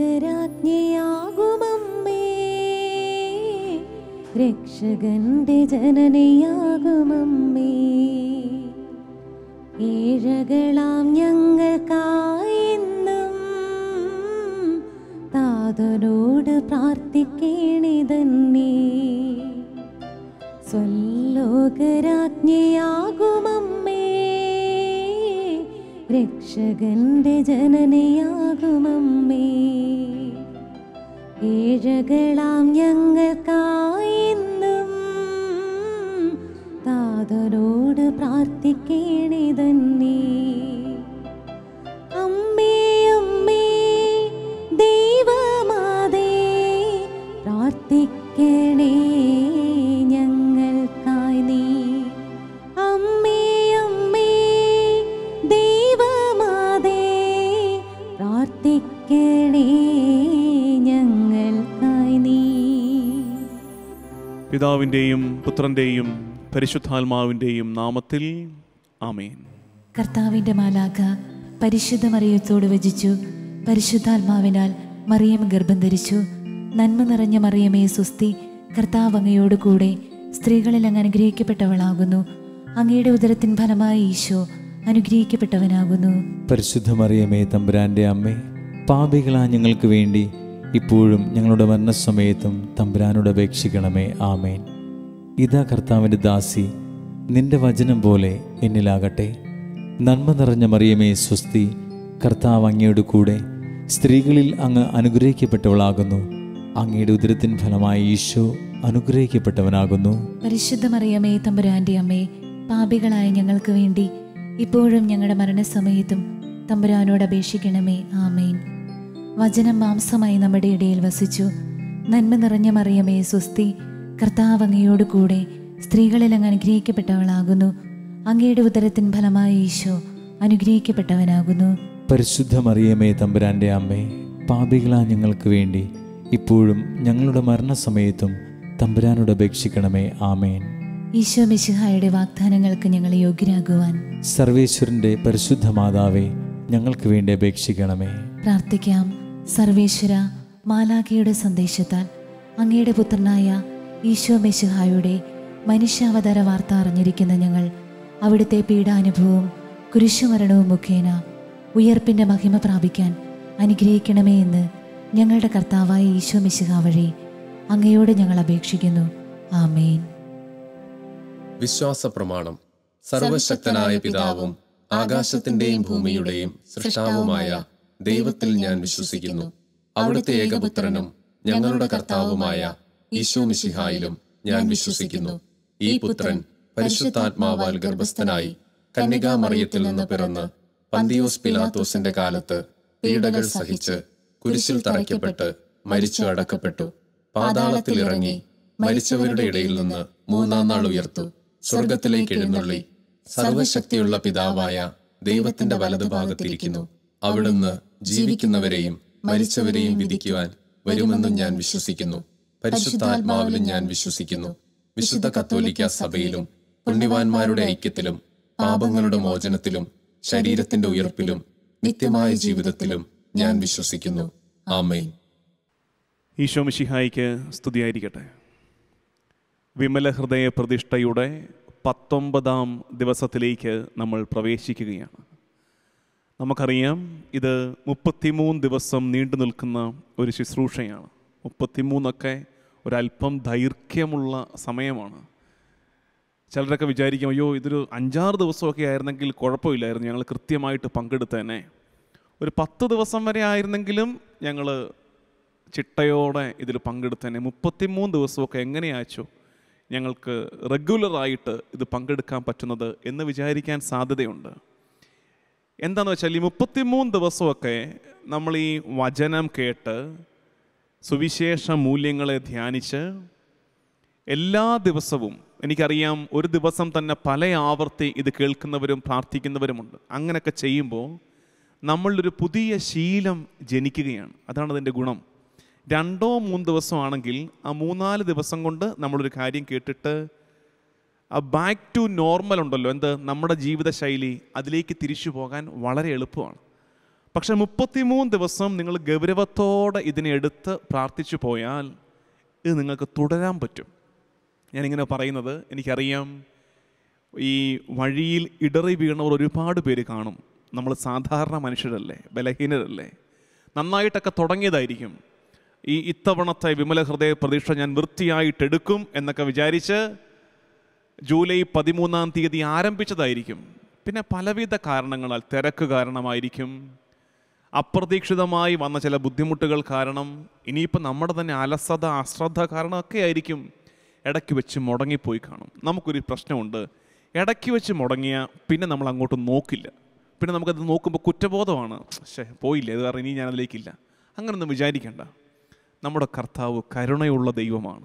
സ്വർലോകരാജ്ഞിയാകുമമ്മേ രക്ഷകന്റെ ജനനിയാകുമമ്മേ ഏഴകളാം ഞങ്ങൾക്കായെന്നും താതനോട് പ്രാർത്ഥിക്കേണിതന്നെ സ്വല്ലോകരാജ്ഞിയാകുമമ്മേ രക്ഷകന്റെ ജനനിയാകുമമ്മേ ഏഴകളാം ഞങ്ങൾക്കായെന്നും താതനോട് പ്രാർത്ഥിക്കേണിതന്നെ അമ്മേ അമ്മേ ദൈവമാതേ പ്രാർത്ഥിക്കണേ ഞങ്ങൾക്കായി നീ അമ്മേ അമ്മേ ദൈവമാതേ പ്രാർത്ഥിക്കണേ ഞങ്ങൾക്കായി നീ പിതാവിൻ്റെയും പുത്രൻ്റെയും പരിശുദ്ധാത്മാവിൻ്റെയും നാമത്തിൽ ആമേൻ കർത്താവിന്റെ മാലാഖ പരിശുദ്ധ മറിയത്തോട് വചിച്ചു പരിശുദ്ധാത്മാവിനാൽ മറിയം ഗർഭം ധരിച്ചു നന്മ നിറഞ്ഞ മറിയമേ സുസ്തി കർത്താവ് അങ്ങയോട് കൂടെ സ്ത്രീകളിൽ അങ്ങ് അനുഗ്രഹിക്കപ്പെട്ടവളാകുന്നു അങ്ങയുടെ ഉദരത്തിൻ ഫലമായി ഈശോ അനുഗ്രഹിക്കപ്പെട്ടവനാകുന്നു പരിശുദ്ധ മറിയമേ തമ്പുരാന്റെ അമ്മേ പാപികളാ ഞങ്ങൾക്ക് വേണ്ടി ഇപ്പോഴും ഞങ്ങളുടെ മരണസമയത്തും തമ്പുരാനോട് അപേക്ഷിക്കണമേ ആമേൻ ഇതാ കർത്താവിൻ്റെ ദാസി നിന്റെ വചനം പോലെ എന്നിലാകട്ടെ നന്മ നിറഞ്ഞ മറിയമേ സ്വസ്തി കർത്താവ് അങ്ങയുടെ കൂടെ സ്ത്രീകളിൽ അങ്ങ് അനുഗ്രഹിക്കപ്പെട്ടവളാകുന്നു അങ്ങയുടെ ഉദരത്തിൻ ഫലമായി ഈശോ അനുഗ്രഹിക്കപ്പെട്ടവനാകുന്നു പരിശുദ്ധ മറിയമേ തമ്പുരാന്റെ അമ്മേ പാപികളായ ഞങ്ങൾക്ക് വേണ്ടി ഇപ്പോഴും ഞങ്ങളുടെ മരണസമയത്തും തമ്പുരാനോട് അപേക്ഷിക്കണമേ ആമേൻ വചനം മാംസമായി നമ്മുടെ ഇടയിൽ വസിച്ചു നന്മ നിറഞ്ഞ മറിയമേ സ്വസ്തി കർത്താവ് അങ്ങയോട് കൂടെ സ്ത്രീകളിൽ അങ്ങ് അനുഗ്രഹിക്കപ്പെട്ടവളാകുന്നു അങ്ങയുടെ ഉദരത്തിൻ ഫലമായി ഈശോ അനുഗ്രഹിക്കപ്പെട്ടവനാകുന്നു പരിശുദ്ധ മറിയമേ തമ്പുരാന്റെ അമ്മേ പാപികളാ ഞങ്ങൾക്ക് വേണ്ടി ഇപ്പോഴും ഞങ്ങളുടെ മരണസമയത്തും തമ്പുരാനോട് അപേക്ഷിക്കണമേ ആമേൻ ഈശോ മിശിഹായുടെ വാഗ്ദാനങ്ങൾക്ക് ഞങ്ങളെ യോഗ്യരാകുവാൻ സർവേശ്വരന്റെ പരിശുദ്ധ മാതാവേ ഞങ്ങൾക്ക് വേണ്ടി അപേക്ഷിക്കണമേ പ്രാർത്ഥിക്കാം സർവേശ്വര മാലാഖയുടെ സന്ദേശത്താൽ അങ്ങയുടെ പുത്രനായ ഈശോ മെശിഹായുടെ മനുഷ്യാവതാര വാർത്ത അറിഞ്ഞിരിക്കുന്ന ഞങ്ങൾ അവിടുത്തെ പീഡാനുഭവവും കുരിശുമരണവും മുഖേന ഉയർപ്പിന്റെ മഹിമ പ്രാപിക്കാൻ അനുഗ്രഹിക്കണമേ എന്ന് ഞങ്ങളുടെ കർത്താവായ ഈശോ മിശിഹ വഴി അങ്ങയോട് ഞങ്ങൾ അപേക്ഷിക്കുന്നു ആമേൻ വിശ്വാസ പ്രമാണം സർവശക്തനായ പിതാവും ആകാശത്തിന്റെയും ഭൂമിയുടെയും സൃഷ്ടാവുമായ ദൈവത്തിൽ ഞാൻ വിശ്വസിക്കുന്നു അവിടുത്തെ ഏകപുത്രനും ഞങ്ങളുടെ കർത്താവുമായ ഈശോ മിശിഹായിലും ഞാൻ വിശ്വസിക്കുന്നു ഈ പുത്രൻ പരിശുദ്ധാത്മാവാൽ ഗർഭസ്ഥനായി കന്യകാമറിയത്തിൽ നിന്ന് പിറന്ന് പന്തിയോസ് പിലാത്തോസിന്റെ കാലത്ത് പീഡകൾ സഹിച്ച് കുരിശിൽ തറയ്ക്കപ്പെട്ട് മരിച്ചു അടക്കപ്പെട്ടു പാതാളത്തിൽ ഇറങ്ങി മരിച്ചവരുടെ ഇടയിൽ നിന്ന് മൂന്നാം നാൾ ഉയർത്തു സ്വർഗത്തിലേക്ക് എഴുന്നള്ളി സർവശക്തിയുള്ള പിതാവായ ദൈവത്തിന്റെ വലതുഭാഗത്തിരിക്കുന്നു അവിടുന്ന് ജീവിക്കുന്നവരെയും മരിച്ചവരെയും വിധിക്കുവാൻ വരുമെന്നും ഞാൻ വിശ്വസിക്കുന്നു പരിശുദ്ധാത്മാവിലും ഞാൻ വിശ്വസിക്കുന്നു വിശുദ്ധ കത്തോലിക്ക സഭയിലും പുണ്യവാന്മാരുടെ ഐക്യത്തിലും പാപങ്ങളുടെ മോചനത്തിലും ശരീരത്തിന്റെ ഉയർപ്പിലും നിത്യമായ ജീവിതത്തിലും ഞാൻ വിശ്വസിക്കുന്നു ആമേൻ ഈശോ മിശിഹായിക്ക് സ്തുതിയായിരിക്കട്ടെ വിമല ഹൃദയ പ്രതിഷ്ഠയുടെ പത്തൊമ്പതാം ദിവസത്തിലേക്ക് നമ്മൾ പ്രവേശിക്കുകയാണ് നമുക്കറിയാം ഇത് മുപ്പത്തിമൂന്ന് ദിവസം നീണ്ടു നിൽക്കുന്ന ഒരു ശുശ്രൂഷയാണ് മുപ്പത്തിമൂന്നൊക്കെ ഒരല്പം ദൈർഘ്യമുള്ള സമയമാണ് ചിലരൊക്കെ വിചാരിക്കും അയ്യോ ഇതൊരു അഞ്ചാറ് ദിവസമൊക്കെ ആയിരുന്നെങ്കിൽ കുഴപ്പമില്ലായിരുന്നു ഞങ്ങൾ കൃത്യമായിട്ട് പങ്കെടുത്തേനെ ഒരു പത്ത് ദിവസം വരെ ആയിരുന്നെങ്കിലും ഞങ്ങൾ ചിട്ടയോടെ ഇതിൽ പങ്കെടുത്തേനെ മുപ്പത്തിമൂന്ന് ദിവസമൊക്കെ എങ്ങനെയാച്ചോ ഞങ്ങൾക്ക് റെഗുലറായിട്ട് ഇത് പങ്കെടുക്കാൻ പറ്റുന്നത് എന്ന് വിചാരിക്കാൻ സാധ്യതയുണ്ട് എന്താണെന്ന് വെച്ചാൽ ഈ മുപ്പത്തിമൂന്ന് ദിവസമൊക്കെ നമ്മൾ ഈ വചനം കേട്ട് സുവിശേഷ മൂല്യങ്ങളെ ധ്യാനിച്ച് എല്ലാ ദിവസവും എനിക്കറിയാം ഒരു ദിവസം തന്നെ പല ആവർത്തി ഇത് കേൾക്കുന്നവരും പ്രാർത്ഥിക്കുന്നവരുമുണ്ട് അങ്ങനെയൊക്കെ ചെയ്യുമ്പോൾ നമ്മളിലൊരു പുതിയ ശീലം ജനിക്കുകയാണ് അതാണ് അതിൻ്റെ ഗുണം രണ്ടോ മൂന്ന് ദിവസമാണെങ്കിൽ ആ മൂന്നാല് ദിവസം കൊണ്ട് നമ്മളൊരു കാര്യം കേട്ടിട്ട് ആ ബാക്ക് ടു നോർമൽ ഉണ്ടല്ലോ എന്ത് നമ്മുടെ ജീവിതശൈലി അതിലേക്ക് തിരിച്ചു പോകാൻ വളരെ എളുപ്പമാണ് പക്ഷെ മുപ്പത്തിമൂന്ന് ദിവസം നിങ്ങൾ ഗൗരവത്തോടെ ഇതിനെ എടുത്ത് പ്രാർത്ഥിച്ചു പോയാൽ ഇത് നിങ്ങൾക്ക് തുടരാൻ പറ്റും ഞാനിങ്ങനെ പറയുന്നത് എനിക്കറിയാം ഈ വഴിയിൽ ഇടറി വീണവർ ഒരുപാട് പേര് കാണും നമ്മൾ സാധാരണ മനുഷ്യരല്ലേ ബലഹീനരല്ലേ നന്നായിട്ടൊക്കെ തുടങ്ങിയതായിരിക്കും ഈ ഇത്തവണത്തെ വിമല ഹൃദയ പ്രതീക്ഷ ഞാൻ വൃത്തിയായിട്ടെടുക്കും എന്നൊക്കെ വിചാരിച്ച് ജൂലൈ പതിമൂന്നാം തീയതി ആരംഭിച്ചതായിരിക്കും പിന്നെ പലവിധ കാരണങ്ങളാൽ തിരക്ക് കാരണമായിരിക്കും അപ്രതീക്ഷിതമായി വന്ന ചില ബുദ്ധിമുട്ടുകൾ കാരണം ഇനിയിപ്പോൾ നമ്മുടെ തന്നെ അലസത അശ്രദ്ധ കാരണമൊക്കെ ആയിരിക്കും ഇടയ്ക്ക് വെച്ച് മുടങ്ങിപ്പോയി കാണും നമുക്കൊരു പ്രശ്നമുണ്ട് ഇടയ്ക്ക് വെച്ച് മുടങ്ങിയ പിന്നെ നമ്മൾ അങ്ങോട്ട് നോക്കില്ല പിന്നെ നമുക്കത് നോക്കുമ്പോൾ കുറ്റബോധമാണ് ശേ പോയില്ല ഇത് കാരണം ഇനി ഞാനതിലേക്കില്ല അങ്ങനൊന്നും വിചാരിക്കേണ്ട നമ്മുടെ കർത്താവ് കരുണയുള്ള ദൈവമാണ്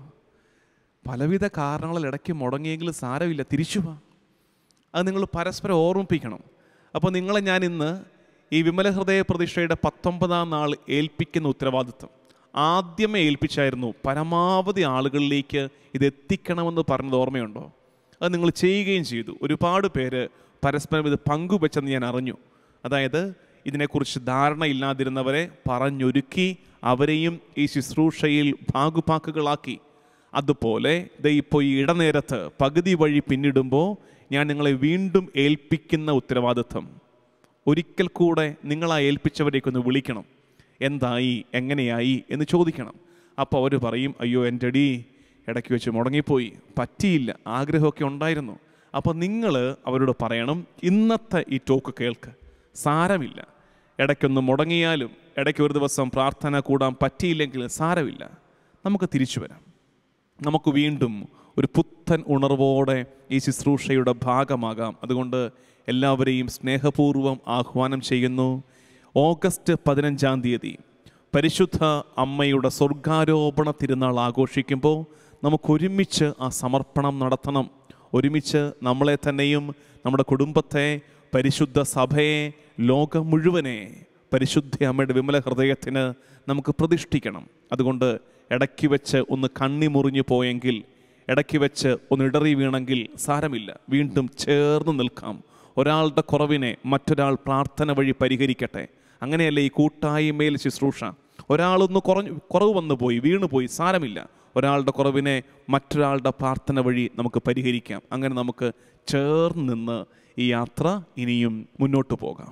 പലവിധ കാരണങ്ങളിൽ ഇടയ്ക്ക് മുടങ്ങിയെങ്കിലും സാരമില്ല തിരിച്ചു വാ അത് നിങ്ങൾ പരസ്പരം ഓർമ്മിപ്പിക്കണം അപ്പോൾ നിങ്ങളെ ഞാൻ ഇന്ന് ഈ വിമല ഹൃദയ പ്രതിഷ്ഠയുടെ പത്തൊമ്പതാം നാൾ ഏൽപ്പിക്കുന്ന ഉത്തരവാദിത്വം ആദ്യമേ ഏൽപ്പിച്ചായിരുന്നു പരമാവധി ആളുകളിലേക്ക് ഇത് എത്തിക്കണമെന്ന് പറഞ്ഞത് ഓർമ്മയുണ്ടോ അത് നിങ്ങൾ ചെയ്യുകയും ചെയ്തു ഒരുപാട് പേര് പരസ്പരം ഇത് പങ്കുവെച്ചെന്ന് ഞാൻ അറിഞ്ഞു അതായത് ഇതിനെക്കുറിച്ച് ധാരണയില്ലാതിരുന്നവരെ പറഞ്ഞൊരുക്കി അവരെയും ഈ ശുശ്രൂഷയിൽ ഭാഗുപാക്കുകളാക്കി അതുപോലെ ദേ ഇപ്പോൾ ഈ ഇടനേരത്ത് പകുതി വഴി പിന്നിടുമ്പോൾ ഞാൻ നിങ്ങളെ വീണ്ടും ഏൽപ്പിക്കുന്ന ഉത്തരവാദിത്വം ഒരിക്കൽ കൂടെ നിങ്ങളാ ഏൽപ്പിച്ചവരേക്ക് ഒന്ന് വിളിക്കണം എന്തായി എങ്ങനെയായി എന്ന് ചോദിക്കണം അപ്പോൾ അവർ പറയും അയ്യോ എൻ്റെ അടി ഇടയ്ക്ക് വെച്ച് മുടങ്ങിപ്പോയി പറ്റിയില്ല ആഗ്രഹമൊക്കെ ഉണ്ടായിരുന്നു അപ്പോൾ നിങ്ങൾ അവരോട് പറയണം ഇന്നത്തെ ഈ ടോക്ക് കേൾക്ക് സാരമില്ല ഇടയ്ക്കൊന്ന് മുടങ്ങിയാലും ഇടയ്ക്ക് ഒരു ദിവസം പ്രാർത്ഥന കൂടാൻ പറ്റിയില്ലെങ്കിൽ സാരമില്ല നമുക്ക് തിരിച്ചു വരാം നമുക്ക് വീണ്ടും ഒരു പുത്തൻ ഉണർവോടെ ഈ ശുശ്രൂഷയുടെ ഭാഗമാകാം അതുകൊണ്ട് എല്ലാവരെയും സ്നേഹപൂർവ്വം ആഹ്വാനം ചെയ്യുന്നു ഓഗസ്റ്റ് പതിനഞ്ചാം തീയതി പരിശുദ്ധ അമ്മയുടെ സ്വർഗാരോപണ തിരുനാൾ ആഘോഷിക്കുമ്പോൾ നമുക്കൊരുമിച്ച് ആ സമർപ്പണം നടത്തണം ഒരുമിച്ച് നമ്മളെ തന്നെയും നമ്മുടെ കുടുംബത്തെ പരിശുദ്ധ സഭയെ ലോകം മുഴുവനെ പരിശുദ്ധ അമ്മയുടെ വിമല ഹൃദയത്തിന് നമുക്ക് പ്രതിഷ്ഠിക്കണം അതുകൊണ്ട് ഇടയ്ക്ക് വെച്ച് ഒന്ന് കണ്ണി മുറിഞ്ഞു പോയെങ്കിൽ ഇടയ്ക്ക് വെച്ച് ഒന്ന് ഇടറി വീണെങ്കിൽ സാരമില്ല വീണ്ടും ചേർന്ന് നിൽക്കാം ഒരാളുടെ കുറവിനെ മറ്റൊരാൾ പ്രാർത്ഥന വഴി പരിഹരിക്കട്ടെ അങ്ങനെയല്ലേ ഈ കൂട്ടായ്മയിൽ ശുശ്രൂഷ ഒരാളൊന്ന് കുറഞ്ഞു കുറവ് വന്നു പോയി വീണു പോയി സാരമില്ല ഒരാളുടെ കുറവിനെ മറ്റൊരാളുടെ പ്രാർത്ഥന വഴി നമുക്ക് പരിഹരിക്കാം അങ്ങനെ നമുക്ക് ചേർന്ന് നിന്ന് ഈ യാത്ര ഇനിയും മുന്നോട്ട് പോകാം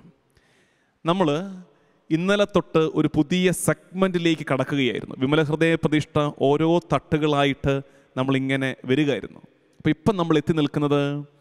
നമ്മൾ ഇന്നലെ തൊട്ട് ഒരു പുതിയ സെഗ്മെൻറ്റിലേക്ക് കടക്കുകയായിരുന്നു വിമല ഹൃദയ പ്രതിഷ്ഠ ഓരോ തട്ടുകളായിട്ട് നമ്മളിങ്ങനെ വരികയായിരുന്നു അപ്പോൾ ഇപ്പം നമ്മൾ എത്തി നിൽക്കുന്നത്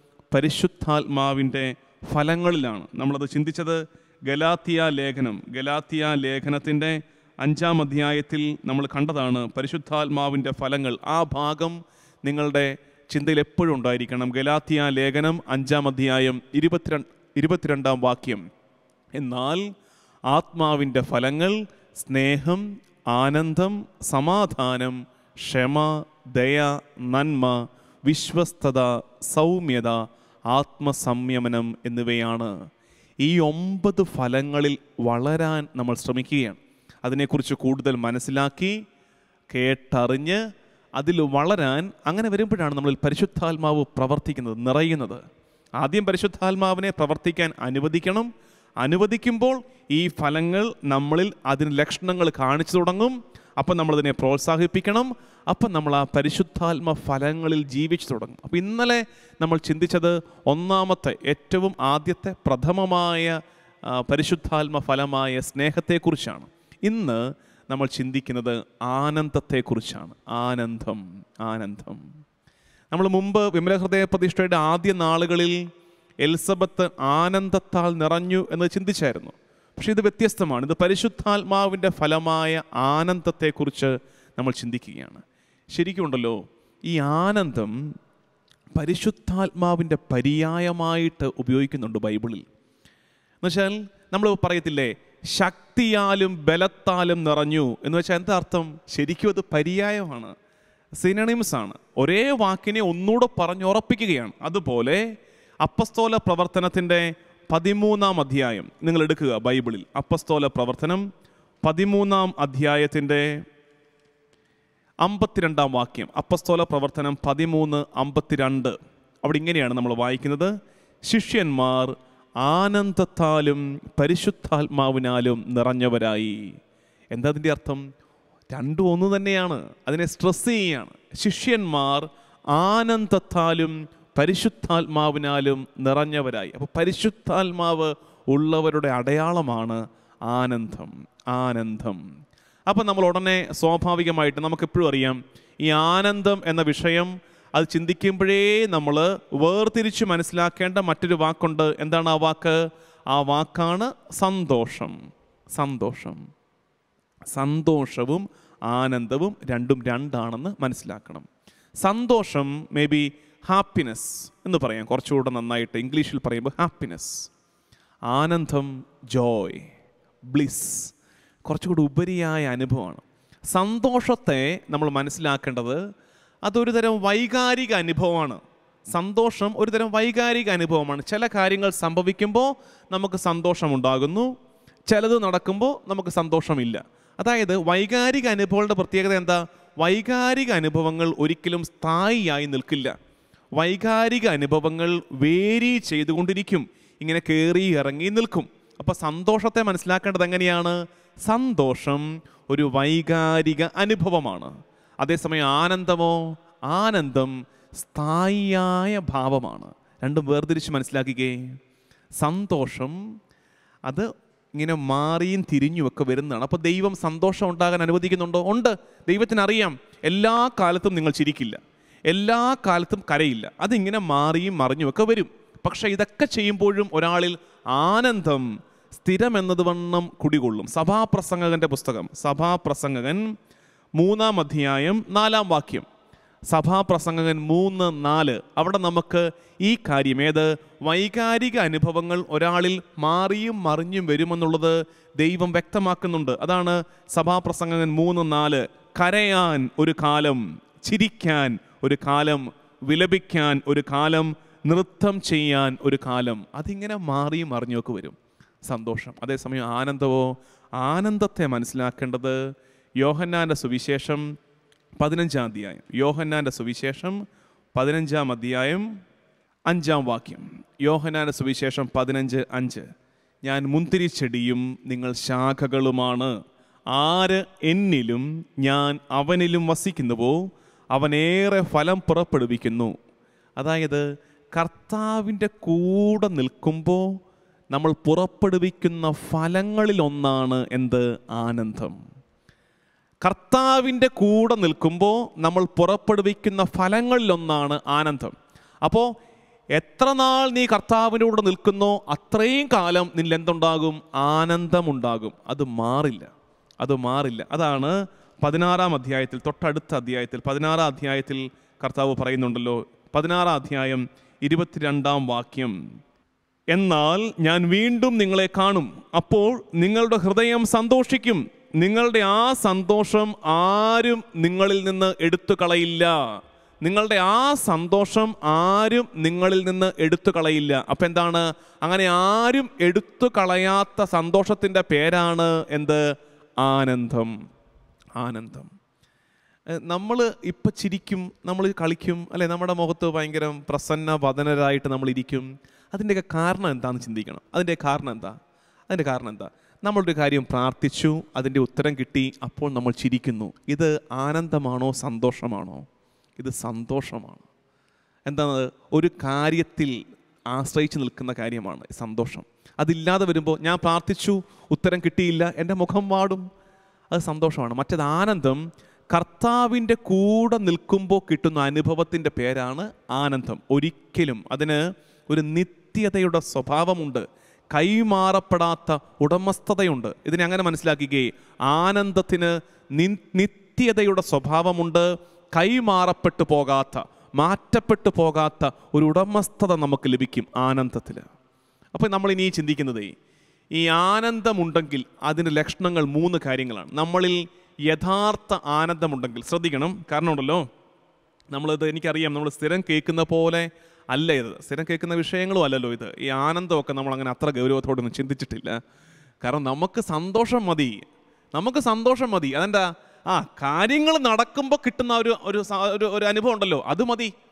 പരിശുദ്ധാത്മാവിൻ്റെ ഫലങ്ങളിലാണ് നമ്മളത് ചിന്തിച്ചത് ഗലാത്തിയ ലേഖനം ഗലാത്തിയ ലേഖനത്തിൻ്റെ അഞ്ചാം അധ്യായത്തിൽ നമ്മൾ കണ്ടതാണ് പരിശുദ്ധാത്മാവിൻ്റെ ഫലങ്ങൾ ആ ഭാഗം നിങ്ങളുടെ ചിന്തയിൽ എപ്പോഴും ഉണ്ടായിരിക്കണം ഗലാത്തിയ ലേഖനം അഞ്ചാം അധ്യായം ഇരുപത്തിരണ്ട് ഇരുപത്തിരണ്ടാം വാക്യം എന്നാൽ ആത്മാവിൻ്റെ ഫലങ്ങൾ സ്നേഹം ആനന്ദം സമാധാനം ക്ഷമ ദയ നന്മ വിശ്വസ്തത സൗമ്യത ആത്മസംയമനം എന്നിവയാണ് ഈ ഒമ്പത് ഫലങ്ങളിൽ വളരാൻ നമ്മൾ ശ്രമിക്കുകയാണ് അതിനെക്കുറിച്ച് കൂടുതൽ മനസ്സിലാക്കി കേട്ടറിഞ്ഞ് അതിൽ വളരാൻ അങ്ങനെ വരുമ്പോഴാണ് നമ്മളിൽ പരിശുദ്ധാത്മാവ് പ്രവർത്തിക്കുന്നത് നിറയുന്നത് ആദ്യം പരിശുദ്ധാത്മാവിനെ പ്രവർത്തിക്കാൻ അനുവദിക്കണം അനുവദിക്കുമ്പോൾ ഈ ഫലങ്ങൾ നമ്മളിൽ അതിന് ലക്ഷണങ്ങൾ കാണിച്ചു തുടങ്ങും അപ്പം നമ്മളതിനെ പ്രോത്സാഹിപ്പിക്കണം അപ്പം നമ്മൾ ആ പരിശുദ്ധാത്മ ഫലങ്ങളിൽ ജീവിച്ചു തുടങ്ങും അപ്പം ഇന്നലെ നമ്മൾ ചിന്തിച്ചത് ഒന്നാമത്തെ ഏറ്റവും ആദ്യത്തെ പ്രഥമമായ ആ, പരിശുദ്ധാത്മ ഫലമായ സ്നേഹത്തെക്കുറിച്ചാണ് ഇന്ന് നമ്മൾ ചിന്തിക്കുന്നത് ആനന്ദത്തെക്കുറിച്ചാണ് ആനന്ദം ആനന്ദം നമ്മൾ മുമ്പ് വിമല ഹൃദയ പ്രതിഷ്ഠയുടെ ആദ്യ നാളുകളിൽ എലിസബത്ത് ആനന്ദത്താൽ നിറഞ്ഞു എന്ന് ചിന്തിച്ചായിരുന്നു പക്ഷെ ഇത് വ്യത്യസ്തമാണ് ഇത് പരിശുദ്ധാത്മാവിൻ്റെ ഫലമായ ആനന്ദത്തെക്കുറിച്ച് നമ്മൾ ചിന്തിക്കുകയാണ് ശരിക്കും ഉണ്ടല്ലോ ഈ ആനന്ദം പരിശുദ്ധാത്മാവിൻ്റെ പര്യായമായിട്ട് ഉപയോഗിക്കുന്നുണ്ട് ബൈബിളിൽ എന്നുവെച്ചാൽ നമ്മൾ പറയത്തില്ലേ ശക്തിയാലും ബലത്താലും നിറഞ്ഞു എന്ന് വെച്ചാൽ എന്താ അർത്ഥം ശരിക്കും അത് പര്യായമാണ് സിനണിംസ് ആണ് ഒരേ വാക്കിനെ ഒന്നുകൂടെ പറഞ്ഞുറപ്പിക്കുകയാണ് അതുപോലെ അപ്പസ്തോല പ്രവർത്തനത്തിൻ്റെ പതിമൂന്നാം അധ്യായം നിങ്ങൾ എടുക്കുക ബൈബിളിൽ അപ്പസ്തോല പ്രവർത്തനം പതിമൂന്നാം അധ്യായത്തിൻ്റെ അമ്പത്തിരണ്ടാം വാക്യം അപ്പസ്തോല പ്രവർത്തനം പതിമൂന്ന് അമ്പത്തിരണ്ട് അവിടെ ഇങ്ങനെയാണ് നമ്മൾ വായിക്കുന്നത് ശിഷ്യന്മാർ ആനന്ദത്താലും പരിശുദ്ധാത്മാവിനാലും നിറഞ്ഞവരായി എന്താ അതിൻ്റെ അർത്ഥം രണ്ടും ഒന്ന് തന്നെയാണ് അതിനെ സ്ട്രെസ് ചെയ്യുകയാണ് ശിഷ്യന്മാർ ആനന്ദത്താലും പരിശുദ്ധാത്മാവിനാലും നിറഞ്ഞവരായി അപ്പോൾ പരിശുദ്ധാത്മാവ് ഉള്ളവരുടെ അടയാളമാണ് ആനന്ദം ആനന്ദം അപ്പം നമ്മൾ ഉടനെ സ്വാഭാവികമായിട്ട് നമുക്കെപ്പോഴും അറിയാം ഈ ആനന്ദം എന്ന വിഷയം അത് ചിന്തിക്കുമ്പോഴേ നമ്മൾ വേർതിരിച്ച് മനസ്സിലാക്കേണ്ട മറ്റൊരു വാക്കുണ്ട് എന്താണ് ആ വാക്ക് ആ വാക്കാണ് സന്തോഷം സന്തോഷം സന്തോഷവും ആനന്ദവും രണ്ടും രണ്ടാണെന്ന് മനസ്സിലാക്കണം സന്തോഷം മേ ബി ഹാപ്പിനെസ് എന്ന് പറയാം കുറച്ചുകൂടെ നന്നായിട്ട് ഇംഗ്ലീഷിൽ പറയുമ്പോൾ ഹാപ്പിനെസ് ആനന്ദം ജോയ് ബ്ലിസ് കുറച്ചുകൂടി ഉപരിയായ അനുഭവമാണ് സന്തോഷത്തെ നമ്മൾ മനസ്സിലാക്കേണ്ടത് അതൊരു തരം വൈകാരിക അനുഭവമാണ് സന്തോഷം ഒരു തരം വൈകാരിക അനുഭവമാണ് ചില കാര്യങ്ങൾ സംഭവിക്കുമ്പോൾ നമുക്ക് സന്തോഷമുണ്ടാകുന്നു ചിലത് നടക്കുമ്പോൾ നമുക്ക് സന്തോഷമില്ല അതായത് വൈകാരിക അനുഭവങ്ങളുടെ പ്രത്യേകത എന്താ വൈകാരിക അനുഭവങ്ങൾ ഒരിക്കലും സ്ഥായിയായി നിൽക്കില്ല വൈകാരിക അനുഭവങ്ങൾ വേരി ചെയ്തുകൊണ്ടിരിക്കും ഇങ്ങനെ കയറി ഇറങ്ങി നിൽക്കും അപ്പോൾ സന്തോഷത്തെ മനസ്സിലാക്കേണ്ടത് എങ്ങനെയാണ് സന്തോഷം ഒരു വൈകാരിക അനുഭവമാണ് അതേസമയം ആനന്ദമോ ആനന്ദം സ്ഥായിയായ ഭാവമാണ് രണ്ടും വേർതിരിച്ച് മനസ്സിലാക്കുകേ സന്തോഷം അത് ഇങ്ങനെ മാറിയും തിരിഞ്ഞും ഒക്കെ വരുന്നതാണ് അപ്പോൾ ദൈവം സന്തോഷം ഉണ്ടാകാൻ അനുവദിക്കുന്നുണ്ടോ ഉണ്ട് ദൈവത്തിന് അറിയാം എല്ലാ കാലത്തും നിങ്ങൾ ചിരിക്കില്ല എല്ലാ കാലത്തും കരയില്ല അതിങ്ങനെ മാറിയും മറിഞ്ഞും ഒക്കെ വരും പക്ഷേ ഇതൊക്കെ ചെയ്യുമ്പോഴും ഒരാളിൽ ആനന്ദം സ്ഥിരമെന്നത് വണ്ണം കുടികൊള്ളും സഭാപ്രസംഗകന്റെ പുസ്തകം സഭാപ്രസംഗകൻ മൂന്നാം അധ്യായം നാലാം വാക്യം സഭാപ്രസംഗകൻ മൂന്ന് നാല് അവിടെ നമുക്ക് ഈ കാര്യം ഏത് വൈകാരിക അനുഭവങ്ങൾ ഒരാളിൽ മാറിയും മറിഞ്ഞും വരുമെന്നുള്ളത് ദൈവം വ്യക്തമാക്കുന്നുണ്ട് അതാണ് സഭാപ്രസംഗകൻ മൂന്ന് നാല് കരയാൻ ഒരു കാലം ചിരിക്കാൻ ഒരു കാലം വിലപിക്കാൻ ഒരു കാലം നൃത്തം ചെയ്യാൻ ഒരു കാലം അതിങ്ങനെ മാറിയും മറിഞ്ഞൊക്കെ വരും സന്തോഷം അതേസമയം ആനന്ദമോ ആനന്ദത്തെ മനസ്സിലാക്കേണ്ടത് യോഹന്നാൻ്റെ സുവിശേഷം പതിനഞ്ചാം അധ്യായം യോഹന്നാൻ്റെ സുവിശേഷം പതിനഞ്ചാം അധ്യായം അഞ്ചാം വാക്യം യോഹന്നാൻ്റെ സുവിശേഷം പതിനഞ്ച് അഞ്ച് ഞാൻ മുന്തിരിച്ചെടിയും നിങ്ങൾ ശാഖകളുമാണ് ആര് എന്നിലും ഞാൻ അവനിലും വസിക്കുന്നുവോ അവനേറെ ഫലം പുറപ്പെടുവിക്കുന്നു അതായത് കർത്താവിൻ്റെ കൂടെ നിൽക്കുമ്പോൾ നമ്മൾ പുറപ്പെടുവിക്കുന്ന ഫലങ്ങളിലൊന്നാണ് എന്ത് ആനന്ദം കർത്താവിൻ്റെ കൂടെ നിൽക്കുമ്പോൾ നമ്മൾ പുറപ്പെടുവിക്കുന്ന ഫലങ്ങളിലൊന്നാണ് ആനന്ദം അപ്പോൾ എത്ര നാൾ നീ കർത്താവിൻ്റെ കൂടെ നിൽക്കുന്നോ അത്രയും കാലം നിന്നിൽ എന്തുണ്ടാകും ആനന്ദമുണ്ടാകും അത് മാറില്ല അത് മാറില്ല അതാണ് പതിനാറാം അധ്യായത്തിൽ തൊട്ടടുത്ത അധ്യായത്തിൽ പതിനാറാം അധ്യായത്തിൽ കർത്താവ് പറയുന്നുണ്ടല്ലോ പതിനാറാം അധ്യായം ഇരുപത്തിരണ്ടാം വാക്യം എന്നാൽ ഞാൻ വീണ്ടും നിങ്ങളെ കാണും അപ്പോൾ നിങ്ങളുടെ ഹൃദയം സന്തോഷിക്കും നിങ്ങളുടെ ആ സന്തോഷം ആരും നിങ്ങളിൽ നിന്ന് എടുത്തു കളയില്ല നിങ്ങളുടെ ആ സന്തോഷം ആരും നിങ്ങളിൽ നിന്ന് എടുത്തു കളയില്ല അപ്പം എന്താണ് അങ്ങനെ ആരും എടുത്തു കളയാത്ത സന്തോഷത്തിൻ്റെ പേരാണ് എന്ത് ആനന്ദം ആനന്ദം നമ്മൾ ഇപ്പം ചിരിക്കും നമ്മൾ കളിക്കും അല്ലെ നമ്മുടെ മുഖത്ത് ഭയങ്കര പ്രസന്ന വദനരായിട്ട് നമ്മൾ ഇരിക്കും അതിൻ്റെയൊക്കെ കാരണം എന്താണെന്ന് ചിന്തിക്കണം അതിൻ്റെ കാരണം എന്താ അതിൻ്റെ കാരണം എന്താ നമ്മളൊരു കാര്യം പ്രാർത്ഥിച്ചു അതിൻ്റെ ഉത്തരം കിട്ടി അപ്പോൾ നമ്മൾ ചിരിക്കുന്നു ഇത് ആനന്ദമാണോ സന്തോഷമാണോ ഇത് സന്തോഷമാണ് എന്താണ് ഒരു കാര്യത്തിൽ ആശ്രയിച്ച് നിൽക്കുന്ന കാര്യമാണ് സന്തോഷം അതില്ലാതെ വരുമ്പോൾ ഞാൻ പ്രാർത്ഥിച്ചു ഉത്തരം കിട്ടിയില്ല എൻ്റെ മുഖം വാടും അത് സന്തോഷമാണ് മറ്റേത് ആനന്ദം കർത്താവിൻ്റെ കൂടെ നിൽക്കുമ്പോൾ കിട്ടുന്ന അനുഭവത്തിൻ്റെ പേരാണ് ആനന്ദം ഒരിക്കലും അതിന് ഒരു നിത്യതയുടെ സ്വഭാവമുണ്ട് കൈമാറപ്പെടാത്ത ഉടമസ്ഥതയുണ്ട് ഇതിനെ അങ്ങനെ മനസ്സിലാക്കുകയെ ആനന്ദത്തിന് നി- നിത്യതയുടെ സ്വഭാവമുണ്ട് കൈമാറപ്പെട്ടു പോകാത്ത മാറ്റപ്പെട്ടു പോകാത്ത ഒരു ഉടമസ്ഥത നമുക്ക് ലഭിക്കും ആനന്ദത്തിൽ അപ്പോൾ നമ്മൾ ഇനി ചിന്തിക്കുന്നതേ ഈ ആനന്ദമുണ്ടെങ്കിൽ അതിൻ്റെ ലക്ഷണങ്ങൾ മൂന്ന് കാര്യങ്ങളാണ് നമ്മളിൽ യഥാർത്ഥ ആനന്ദമുണ്ടെങ്കിൽ ശ്രദ്ധിക്കണം കാരണം ഉണ്ടല്ലോ നമ്മളിത് എനിക്കറിയാം നമ്മൾ സ്ഥിരം കേൾക്കുന്ന പോലെ അല്ല ഇത് സ്ഥിരം കേൾക്കുന്ന വിഷയങ്ങളും അല്ലല്ലോ ഇത് ഈ ആനന്ദമൊക്കെ നമ്മൾ അങ്ങനെ അത്ര ഗൗരവത്തോടൊന്നും ചിന്തിച്ചിട്ടില്ല കാരണം നമുക്ക് സന്തോഷം മതി നമുക്ക് സന്തോഷം മതി അതെന്താ ആ കാര്യങ്ങൾ നടക്കുമ്പോൾ കിട്ടുന്ന ഒരു ഒരു സ- ഒരു ഒരു അനുഭവം ഉണ്ടല്ലോ അത് മതി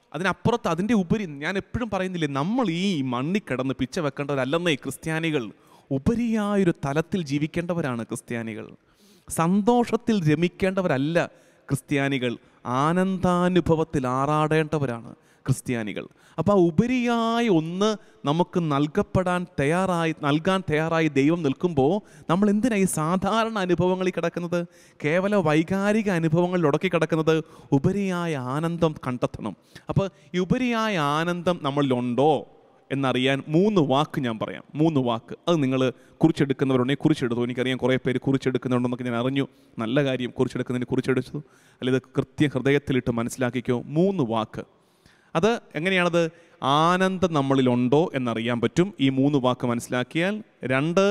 അതിനപ്പുറത്ത് അതിൻ്റെ ഉപരി ഞാൻ എപ്പോഴും പറയുന്നില്ലേ നമ്മൾ ഈ മണ്ണിൽ കിടന്ന് പിച്ച വെക്കേണ്ടവരല്ലെന്നേ ക്രിസ്ത്യാനികൾ ഉപരിയായൊരു തലത്തിൽ ജീവിക്കേണ്ടവരാണ് ക്രിസ്ത്യാനികൾ സന്തോഷത്തിൽ രമിക്കേണ്ടവരല്ല ക്രിസ്ത്യാനികൾ ആനന്ദാനുഭവത്തിൽ ആറാടേണ്ടവരാണ് ക്രിസ്ത്യാനികൾ അപ്പോൾ ആ ഉപരിയായ ഒന്ന് നമുക്ക് നൽകപ്പെടാൻ തയ്യാറായി നൽകാൻ തയ്യാറായി ദൈവം നിൽക്കുമ്പോൾ നമ്മൾ എന്തിനാ ഈ സാധാരണ അനുഭവങ്ങളിൽ കിടക്കുന്നത് കേവല വൈകാരിക അനുഭവങ്ങളിൽ ഉടക്കി കിടക്കുന്നത് ഉപരിയായ ആനന്ദം കണ്ടെത്തണം അപ്പോൾ ഈ ഉപരിയായ ആനന്ദം നമ്മളിലുണ്ടോ എന്നറിയാൻ മൂന്ന് വാക്ക് ഞാൻ പറയാം മൂന്ന് വാക്ക് അത് നിങ്ങൾ കുറിച്ചെടുക്കുന്നവരുണ്ടെങ്കിൽ കുറിച്ചെടുത്തു എനിക്കറിയാം കുറേ പേര് കുറിച്ചെടുക്കുന്നുണ്ടെന്നൊക്കെ ഞാൻ അറിഞ്ഞു നല്ല കാര്യം കുറിച്ചെടുക്കുന്നതിന് കുറിച്ചെടുത്തു അല്ലെങ്കിൽ ഇത് കൃത്യ ഹൃദയത്തിലിട്ട് മനസ്സിലാക്കിക്കോ മൂന്ന് വാക്ക് അത് എങ്ങനെയാണത് ആനന്ദം നമ്മളിലുണ്ടോ എന്നറിയാൻ പറ്റും ഈ മൂന്ന് വാക്ക് മനസ്സിലാക്കിയാൽ രണ്ട്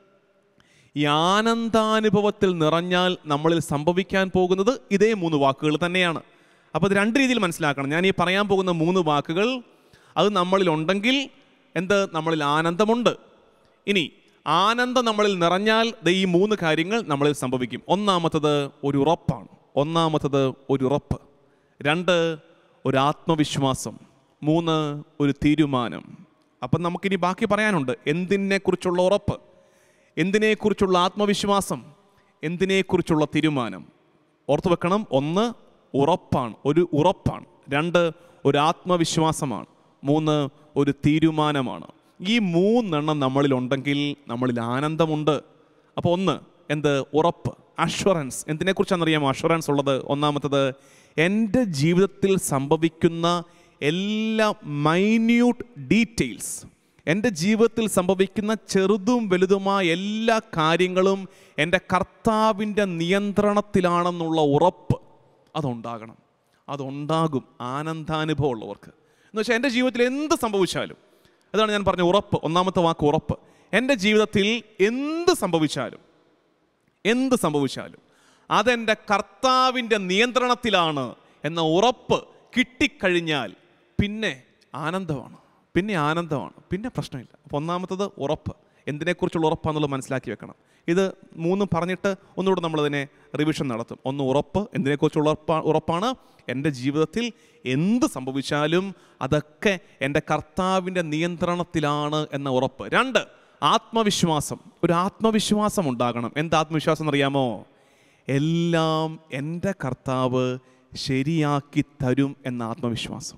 ഈ ആനന്ദാനുഭവത്തിൽ നിറഞ്ഞാൽ നമ്മളിൽ സംഭവിക്കാൻ പോകുന്നത് ഇതേ മൂന്ന് വാക്കുകൾ തന്നെയാണ് അപ്പോൾ ഇത് രണ്ട് രീതിയിൽ മനസ്സിലാക്കണം ഞാൻ ഈ പറയാൻ പോകുന്ന മൂന്ന് വാക്കുകൾ അത് നമ്മളിൽ ഉണ്ടെങ്കിൽ എന്ത് നമ്മളിൽ ആനന്ദമുണ്ട് ഇനി ആനന്ദം നമ്മളിൽ നിറഞ്ഞാൽ ദേ ഈ മൂന്ന് കാര്യങ്ങൾ നമ്മളിൽ സംഭവിക്കും ഒന്നാമത്തത് ഒരു ഉറപ്പാണ് ഒന്നാമത്തത് ഒരു ഉറപ്പ് രണ്ട് ഒരു ആത്മവിശ്വാസം മൂന്ന് ഒരു തീരുമാനം അപ്പം നമുക്കിനി ബാക്കി പറയാനുണ്ട് എന്തിനെക്കുറിച്ചുള്ള ഉറപ്പ് എന്തിനെക്കുറിച്ചുള്ള ആത്മവിശ്വാസം എന്തിനെക്കുറിച്ചുള്ള തീരുമാനം ഓർത്തു വെക്കണം ഒന്ന് ഉറപ്പാണ് ഒരു ഉറപ്പാണ് രണ്ട് ഒരു ആത്മവിശ്വാസമാണ് മൂന്ന് ഒരു തീരുമാനമാണ് ഈ മൂന്നെണ്ണം നമ്മളിലുണ്ടെങ്കിൽ നമ്മളിൽ ആനന്ദമുണ്ട് അപ്പോൾ ഒന്ന് എന്ത് ഉറപ്പ് അഷ്വറൻസ് എന്തിനെക്കുറിച്ചാണെന്നറിയാമോ അഷ്വറൻസ് ഉള്ളത് ഒന്നാമത്തത് എൻ്റെ ജീവിതത്തിൽ സംഭവിക്കുന്ന എല്ലാ മൈന്യൂട്ട് ഡീറ്റെയിൽസ് എൻ്റെ ജീവിതത്തിൽ സംഭവിക്കുന്ന ചെറുതും വലുതുമായ എല്ലാ കാര്യങ്ങളും എൻ്റെ കർത്താവിൻ്റെ നിയന്ത്രണത്തിലാണെന്നുള്ള ഉറപ്പ് അതുണ്ടാകണം അതുണ്ടാകും ആനന്ദാനുഭവം ഉള്ളവർക്ക് എന്ന് വെച്ചാൽ എൻ്റെ ജീവിതത്തിൽ എന്ത് സംഭവിച്ചാലും അതാണ് ഞാൻ പറഞ്ഞ ഉറപ്പ് ഒന്നാമത്തെ വാക്ക് ഉറപ്പ് എൻ്റെ ജീവിതത്തിൽ എന്ത് സംഭവിച്ചാലും എന്ത് സംഭവിച്ചാലും അതെൻ്റെ കർത്താവിൻ്റെ നിയന്ത്രണത്തിലാണ് എന്ന ഉറപ്പ് കിട്ടിക്കഴിഞ്ഞാൽ പിന്നെ ആനന്ദമാണ് പിന്നെ ആനന്ദമാണ് പിന്നെ പ്രശ്നമില്ല അപ്പോൾ ഒന്നാമത്തത് ഉറപ്പ് എന്തിനെക്കുറിച്ചുള്ള ഉറപ്പാന്നുള്ളത് മനസ്സിലാക്കി വെക്കണം ഇത് മൂന്നും പറഞ്ഞിട്ട് ഒന്നുകൂടെ നമ്മളതിനെ റിവിഷൻ നടത്തും ഒന്ന് ഉറപ്പ് എന്തിനെക്കുറിച്ചുള്ള ഉറപ്പാ ഉറപ്പാണ് എൻ്റെ ജീവിതത്തിൽ എന്ത് സംഭവിച്ചാലും അതൊക്കെ എൻ്റെ കർത്താവിൻ്റെ നിയന്ത്രണത്തിലാണ് എന്ന ഉറപ്പ് രണ്ട് ആത്മവിശ്വാസം ഒരു ആത്മവിശ്വാസം ഉണ്ടാകണം എന്താ ആത്മവിശ്വാസം എന്നറിയാമോ എല്ലാം എൻ്റെ കർത്താവ് ശരിയാക്കി തരും എന്ന ആത്മവിശ്വാസം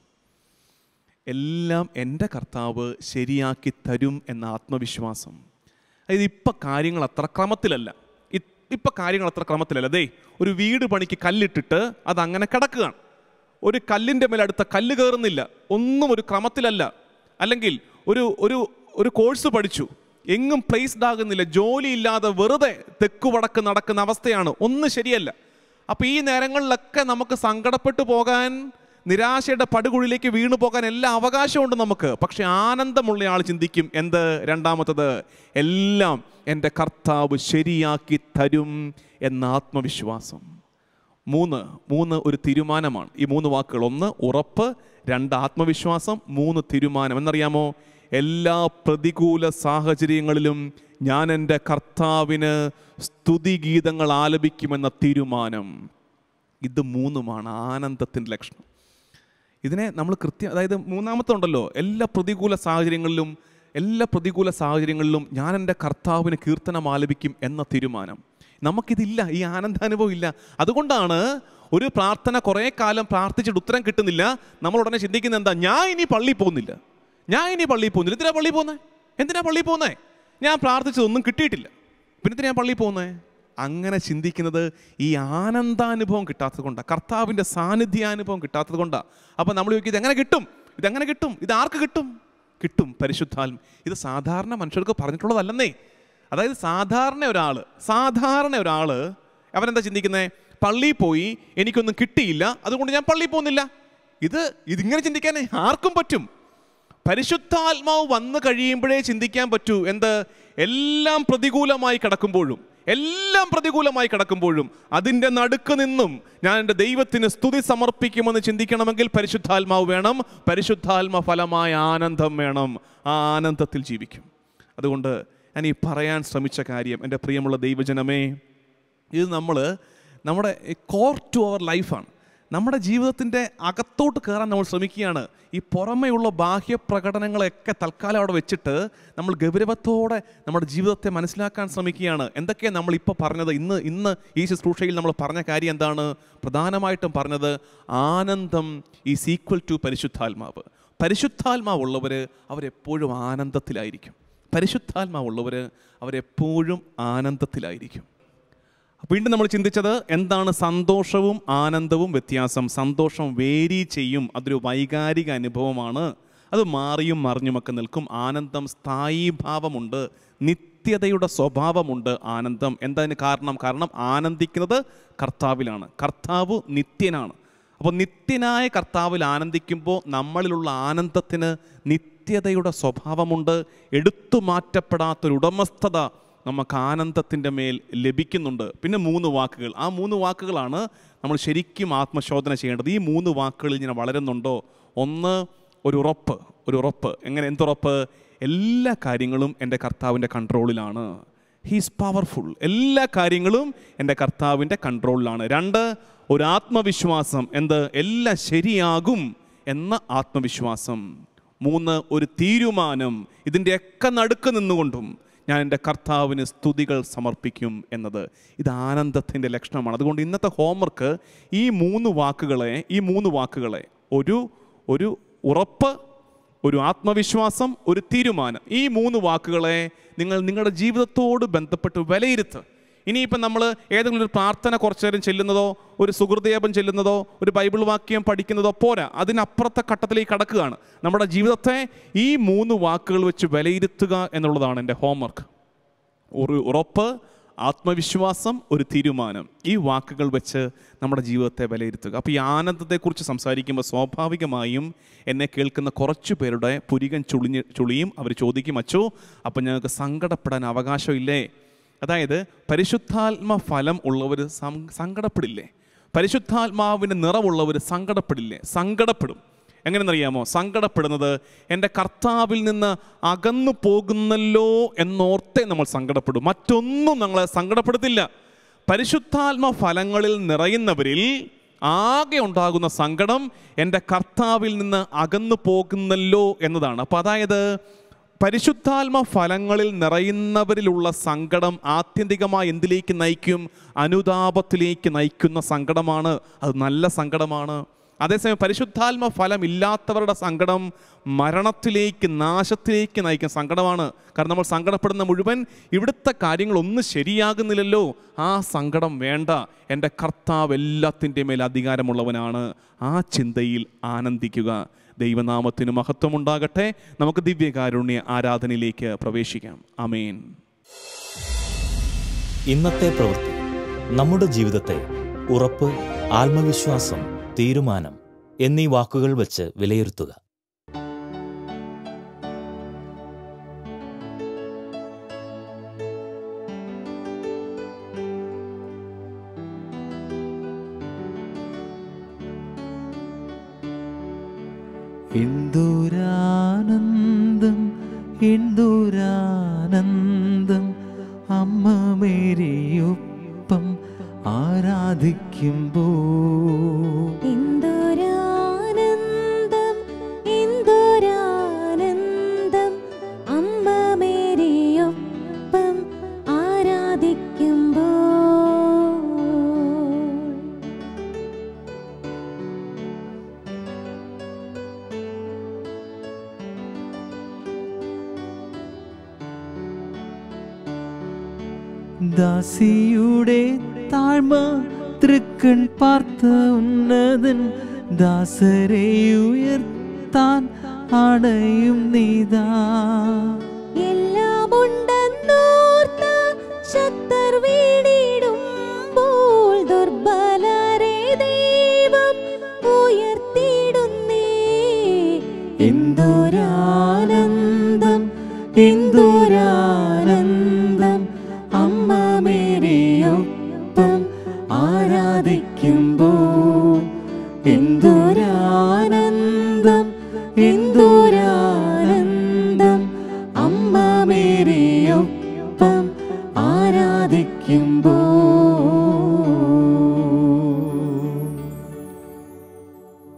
എല്ലാം എൻ്റെ കർത്താവ് ശരിയാക്കി തരും എന്ന ആത്മവിശ്വാസം അതായത് ഇപ്പം കാര്യങ്ങൾ അത്ര ക്രമത്തിലല്ല ഇ- ഇപ്പം കാര്യങ്ങൾ അത്ര ക്രമത്തിലല്ല ദേ ഒരു വീട് പണിക്ക് കല്ലിട്ടിട്ട് അത് അങ്ങനെ കിടക്കുകയാണ് ഒരു കല്ലിൻ്റെ മേലെ അടുത്ത കല്ല് കയറുന്നില്ല ഒന്നും ഒരു ക്രമത്തിലല്ല അല്ലെങ്കിൽ ഒരു ഒരു ഒരു കോഴ്സ് പഠിച്ചു എങ്ങും പ്ലേസ്ഡ് ആകുന്നില്ല ജോലി ഇല്ലാതെ വെറുതെ തെക്കു വടക്ക് നടക്കുന്ന അവസ്ഥയാണ് ഒന്നും ശരിയല്ല അപ്പോൾ ഈ നേരങ്ങളിലൊക്കെ നമുക്ക് സങ്കടപ്പെട്ടു പോകാൻ നിരാശയുടെ പടുകുഴിയിലേക്ക് വീണു പോകാൻ എല്ലാ അവകാശമുണ്ട് നമുക്ക് പക്ഷെ ആനന്ദമുള്ള ആൾ ചിന്തിക്കും എന്ത് രണ്ടാമത്തത് എല്ലാം എൻ്റെ കർത്താവ് ശരിയാക്കി തരും എന്ന ആത്മവിശ്വാസം മൂന്ന് മൂന്ന് ഒരു തീരുമാനമാണ് ഈ മൂന്ന് വാക്കുകൾ ഒന്ന് ഉറപ്പ് രണ്ട് ആത്മവിശ്വാസം മൂന്ന് തീരുമാനം എന്നറിയാമോ എല്ലാ പ്രതികൂല സാഹചര്യങ്ങളിലും ഞാൻ എൻ്റെ കർത്താവിന് സ്തുതിഗീതങ്ങൾ ആലപിക്കുമെന്ന തീരുമാനം ഇത് മൂന്നുമാണ് ആനന്ദത്തിൻ്റെ ലക്ഷണം ഇതിനെ നമ്മൾ കൃത്യം അതായത് മൂന്നാമത്തെ ഉണ്ടല്ലോ എല്ലാ പ്രതികൂല സാഹചര്യങ്ങളിലും എല്ലാ പ്രതികൂല സാഹചര്യങ്ങളിലും ഞാൻ എൻ്റെ കർത്താവിന് കീർത്തനം ആലപിക്കും എന്ന തീരുമാനം നമുക്കിതില്ല ഈ ആനന്ദാനുഭവം ഇല്ല അതുകൊണ്ടാണ് ഒരു പ്രാർത്ഥന കുറേ കാലം പ്രാർത്ഥിച്ചിട്ട് ഉത്തരം കിട്ടുന്നില്ല നമ്മൾ ഉടനെ ചിന്തിക്കുന്നത് എന്താ ഞാൻ ഇനി പള്ളിയിൽ പോകുന്നില്ല ഞാൻ ഇനി പള്ളിയിൽ പോകുന്നില്ല എന്തിനാ പള്ളിയിൽ പോകുന്നത് എന്തിനാ പള്ളിയിൽ പോകുന്നത് ഞാൻ പ്രാർത്ഥിച്ചതൊന്നും കിട്ടിയിട്ടില്ല പിന്നെ എന്തിനാ പള്ളിയിൽ പോകുന്നത് അങ്ങനെ ചിന്തിക്കുന്നത് ഈ ആനന്ദാനുഭവം കിട്ടാത്തത് കൊണ്ടാണ് കർത്താവിൻ്റെ സാന്നിധ്യാനുഭവം കിട്ടാത്തത് കൊണ്ടാണ് അപ്പം നമ്മൾ ചോദിക്കും ഇതെങ്ങനെ കിട്ടും ഇതെങ്ങനെ കിട്ടും ഇത് ആർക്ക് കിട്ടും കിട്ടും പരിശുദ്ധാത്മ ഇത് സാധാരണ മനുഷ്യർക്ക് പറഞ്ഞിട്ടുള്ളതല്ലെന്നേ അതായത് സാധാരണ ഒരാൾ സാധാരണ ഒരാൾ അവനെന്താ ചിന്തിക്കുന്നത് പള്ളിയിൽ പോയി എനിക്കൊന്നും കിട്ടിയില്ല അതുകൊണ്ട് ഞാൻ പള്ളിയിൽ പോകുന്നില്ല ഇത് ഇതിങ്ങനെ ചിന്തിക്കാൻ ആർക്കും പറ്റും പരിശുദ്ധാത്മാവ് വന്നു കഴിയുമ്പോഴേ ചിന്തിക്കാൻ പറ്റൂ എന്ത് എല്ലാം പ്രതികൂലമായി കിടക്കുമ്പോഴും എല്ലാം പ്രതികൂലമായി കിടക്കുമ്പോഴും അതിൻ്റെ നടുക്ക് നിന്നും ഞാൻ എൻ്റെ ദൈവത്തിന് സ്തുതി സമർപ്പിക്കുമെന്ന് ചിന്തിക്കണമെങ്കിൽ പരിശുദ്ധാത്മാവ് വേണം പരിശുദ്ധാത്മ ഫലമായ ആനന്ദം വേണം ആ ആനന്ദത്തിൽ ജീവിക്കും അതുകൊണ്ട് ഞാൻ ഈ പറയാൻ ശ്രമിച്ച കാര്യം എൻ്റെ പ്രിയമുള്ള ദൈവജനമേ ഇത് നമ്മൾ നമ്മുടെ കോർ ടു അവർ ലൈഫാണ് നമ്മുടെ ജീവിതത്തിൻ്റെ അകത്തോട്ട് കയറാൻ നമ്മൾ ശ്രമിക്കുകയാണ് ഈ പുറമെയുള്ള ബാഹ്യ പ്രകടനങ്ങളെയൊക്കെ തൽക്കാലം അവിടെ വെച്ചിട്ട് നമ്മൾ ഗൗരവത്തോടെ നമ്മുടെ ജീവിതത്തെ മനസ്സിലാക്കാൻ ശ്രമിക്കുകയാണ് എന്തൊക്കെയാണ് നമ്മൾ ഇപ്പോൾ പറഞ്ഞത് ഇന്ന് ഇന്ന് ഈ ശുശ്രൂഷയിൽ നമ്മൾ പറഞ്ഞ കാര്യം എന്താണ് പ്രധാനമായിട്ടും പറഞ്ഞത് ആനന്ദം ഈസ് ഈക്വൽ ടു പരിശുദ്ധാത്മാവ് പരിശുദ്ധാത്മാവുള്ളവർ അവരെപ്പോഴും ആനന്ദത്തിലായിരിക്കും പരിശുദ്ധാത്മാവുള്ളവർ അവരെപ്പോഴും ആനന്ദത്തിലായിരിക്കും വീണ്ടും നമ്മൾ ചിന്തിച്ചത് എന്താണ് സന്തോഷവും ആനന്ദവും വ്യത്യാസം സന്തോഷം വേരി ചെയ്യും അതൊരു വൈകാരിക അനുഭവമാണ് അത് മാറിയും മറിഞ്ഞുമൊക്കെ നിൽക്കും ആനന്ദം സ്ഥായീ ഭാവമുണ്ട് നിത്യതയുടെ സ്വഭാവമുണ്ട് ആനന്ദം എന്തതിന് കാരണം കാരണം ആനന്ദിക്കുന്നത് കർത്താവിലാണ് കർത്താവ് നിത്യനാണ് അപ്പോൾ നിത്യനായ കർത്താവിൽ ആനന്ദിക്കുമ്പോൾ നമ്മളിലുള്ള ആനന്ദത്തിന് നിത്യതയുടെ സ്വഭാവമുണ്ട് എടുത്തു മാറ്റപ്പെടാത്തൊരു ഉടമസ്ഥത നമുക്ക് ആനന്ദത്തിൻ്റെ മേൽ ലഭിക്കുന്നുണ്ട് പിന്നെ മൂന്ന് വാക്കുകൾ ആ മൂന്ന് വാക്കുകളാണ് നമ്മൾ ശരിക്കും ആത്മശോധന ചെയ്യേണ്ടത് ഈ മൂന്ന് വാക്കുകളിൽ ഇങ്ങനെ വളരുന്നുണ്ടോ ഒന്ന് ഒരു ഉറപ്പ് ഒരു ഉറപ്പ് എങ്ങനെ എന്തുറപ്പ് എല്ലാ കാര്യങ്ങളും എൻ്റെ കർത്താവിൻ്റെ കൺട്രോളിലാണ് ഹീസ് പവർഫുൾ എല്ലാ കാര്യങ്ങളും എൻ്റെ കർത്താവിൻ്റെ കൺട്രോളിലാണ് രണ്ട് ഒരു ആത്മവിശ്വാസം എന്ത് എല്ലാം ശരിയാകും എന്ന ആത്മവിശ്വാസം മൂന്ന് ഒരു തീരുമാനം ഇതിൻ്റെയൊക്കെ നടുക്ക് നിന്നുകൊണ്ടും ഞാൻ എൻ്റെ കർത്താവിന് സ്തുതികൾ സമർപ്പിക്കും എന്നത് ഇത് ആനന്ദത്തിൻ്റെ ലക്ഷണമാണ് അതുകൊണ്ട് ഇന്നത്തെ ഹോംവർക്ക് ഈ മൂന്ന് വാക്കുകളെ ഈ മൂന്ന് വാക്കുകളെ ഒരു ഒരു ഉറപ്പ് ഒരു ആത്മവിശ്വാസം ഒരു തീരുമാനം ഈ മൂന്ന് വാക്കുകളെ നിങ്ങൾ നിങ്ങളുടെ ജീവിതത്തോട് ബന്ധപ്പെട്ട് വിലയിരുത്തുക ഇനിയിപ്പം നമ്മൾ ഏതെങ്കിലും ഒരു പ്രാർത്ഥന കുറച്ചു നേരം ചെല്ലുന്നതോ ഒരു സുഹൃദേപം ചെല്ലുന്നതോ ഒരു ബൈബിൾ വാക്യം പഠിക്കുന്നതോ പോരാ അതിനപ്പുറത്തെ ഘട്ടത്തിലേക്ക് കടക്കുകയാണ് നമ്മുടെ ജീവിതത്തെ ഈ മൂന്ന് വാക്കുകൾ വെച്ച് വിലയിരുത്തുക എന്നുള്ളതാണ് എൻ്റെ ഹോംവർക്ക് ഒരു ഉറപ്പ് ആത്മവിശ്വാസം ഒരു തീരുമാനം ഈ വാക്കുകൾ വെച്ച് നമ്മുടെ ജീവിതത്തെ വിലയിരുത്തുക അപ്പോൾ ഈ ആനന്ദത്തെക്കുറിച്ച് സംസാരിക്കുമ്പോൾ സ്വാഭാവികമായും എന്നെ കേൾക്കുന്ന കുറച്ചു പേരുടെ പുരികൻ ചുളിഞ്ഞ് ചുളിയും അവർ ചോദിക്കും അച്ചോ അപ്പം ഞങ്ങൾക്ക് സങ്കടപ്പെടാൻ അവകാശമില്ലേ അതായത് പരിശുദ്ധാത്മ ഫലം ഉള്ളവർ സങ്കടപ്പെടില്ലേ പരിശുദ്ധാത്മാവിൻ്റെ നിറവുള്ളവർ സങ്കടപ്പെടില്ലേ സങ്കടപ്പെടും എങ്ങനെയെന്നറിയാമോ സങ്കടപ്പെടുന്നത് എൻ്റെ കർത്താവിൽ നിന്ന് അകന്നു പോകുന്നല്ലോ എന്നോർത്തേ നമ്മൾ സങ്കടപ്പെടും മറ്റൊന്നും നമ്മളെ സങ്കടപ്പെടുത്തില്ല പരിശുദ്ധാത്മ ഫലങ്ങളിൽ നിറയുന്നവരിൽ ആകെ ഉണ്ടാകുന്ന സങ്കടം എൻ്റെ കർത്താവിൽ നിന്ന് അകന്നു പോകുന്നല്ലോ എന്നതാണ് അപ്പോൾ അതായത് പരിശുദ്ധാത്മ ഫലങ്ങളിൽ നിറയുന്നവരിലുള്ള സങ്കടം ആത്യന്തികമായി എന്തിലേക്ക് നയിക്കും അനുതാപത്തിലേക്ക് നയിക്കുന്ന സങ്കടമാണ് അത് നല്ല സങ്കടമാണ് അതേസമയം പരിശുദ്ധാത്മ ഫലം ഇല്ലാത്തവരുടെ സങ്കടം മരണത്തിലേക്ക് നാശത്തിലേക്ക് നയിക്കുന്ന സങ്കടമാണ് കാരണം നമ്മൾ സങ്കടപ്പെടുന്ന മുഴുവൻ ഇവിടുത്തെ കാര്യങ്ങളൊന്നും ശരിയാകുന്നില്ലല്ലോ ആ സങ്കടം വേണ്ട എൻ്റെ കർത്താവ് എല്ലാത്തിൻ്റെ മേൽ അധികാരമുള്ളവനാണ് ആ ചിന്തയിൽ ആനന്ദിക്കുക ദൈവനാമത്തിന് മഹത്വമുണ്ടാകട്ടെ നമുക്ക് ദിവ്യകാരുണ്യ ആരാധനയിലേക്ക് പ്രവേശിക്കാം അമേൻ ഇന്നത്തെ പ്രവൃത്തി നമ്മുടെ ജീവിതത്തെ ഉറപ്പ് ആത്മവിശ്വാസം തീരുമാനം എന്നീ വാക്കുകൾ വെച്ച് വിലയിരുത്തുക എന്തൊരാനന്ദം എന്തൊരാനന്ദം അമ്മ മേരിയൊപ്പം ആരാധിക്കുമ്പോ എന്തൊരാനന്ദം എന്തൊരാനന്ദം അമ്മ മേരിയൊപ്പം ആരാധിക്കുമ്പോൾ ദാസിയുടെ താഴ്മ തൃക്കൺ പാർത്ത ഉന്നതൻ ദാസരെ ഉയർത്താൻ അണയും നീതാ എല്ലാമുണ്ടെന്നോർത്ത ശക്തർ വീണിടുമ്പോൾ ദുർബലരെ ദൈവം ഉയർത്തിയിടുന്നേ എന്തൊരാനന്ദം എന്തൊരാനന്ദം അമ്മ മേരിയൊപ്പം ആരാധിക്കുമ്പോ എന്തൊരാനന്ദം എന്തൊരാനന്ദം അമ്മ മേരിയൊപ്പം ആരാധിക്കുമ്പോ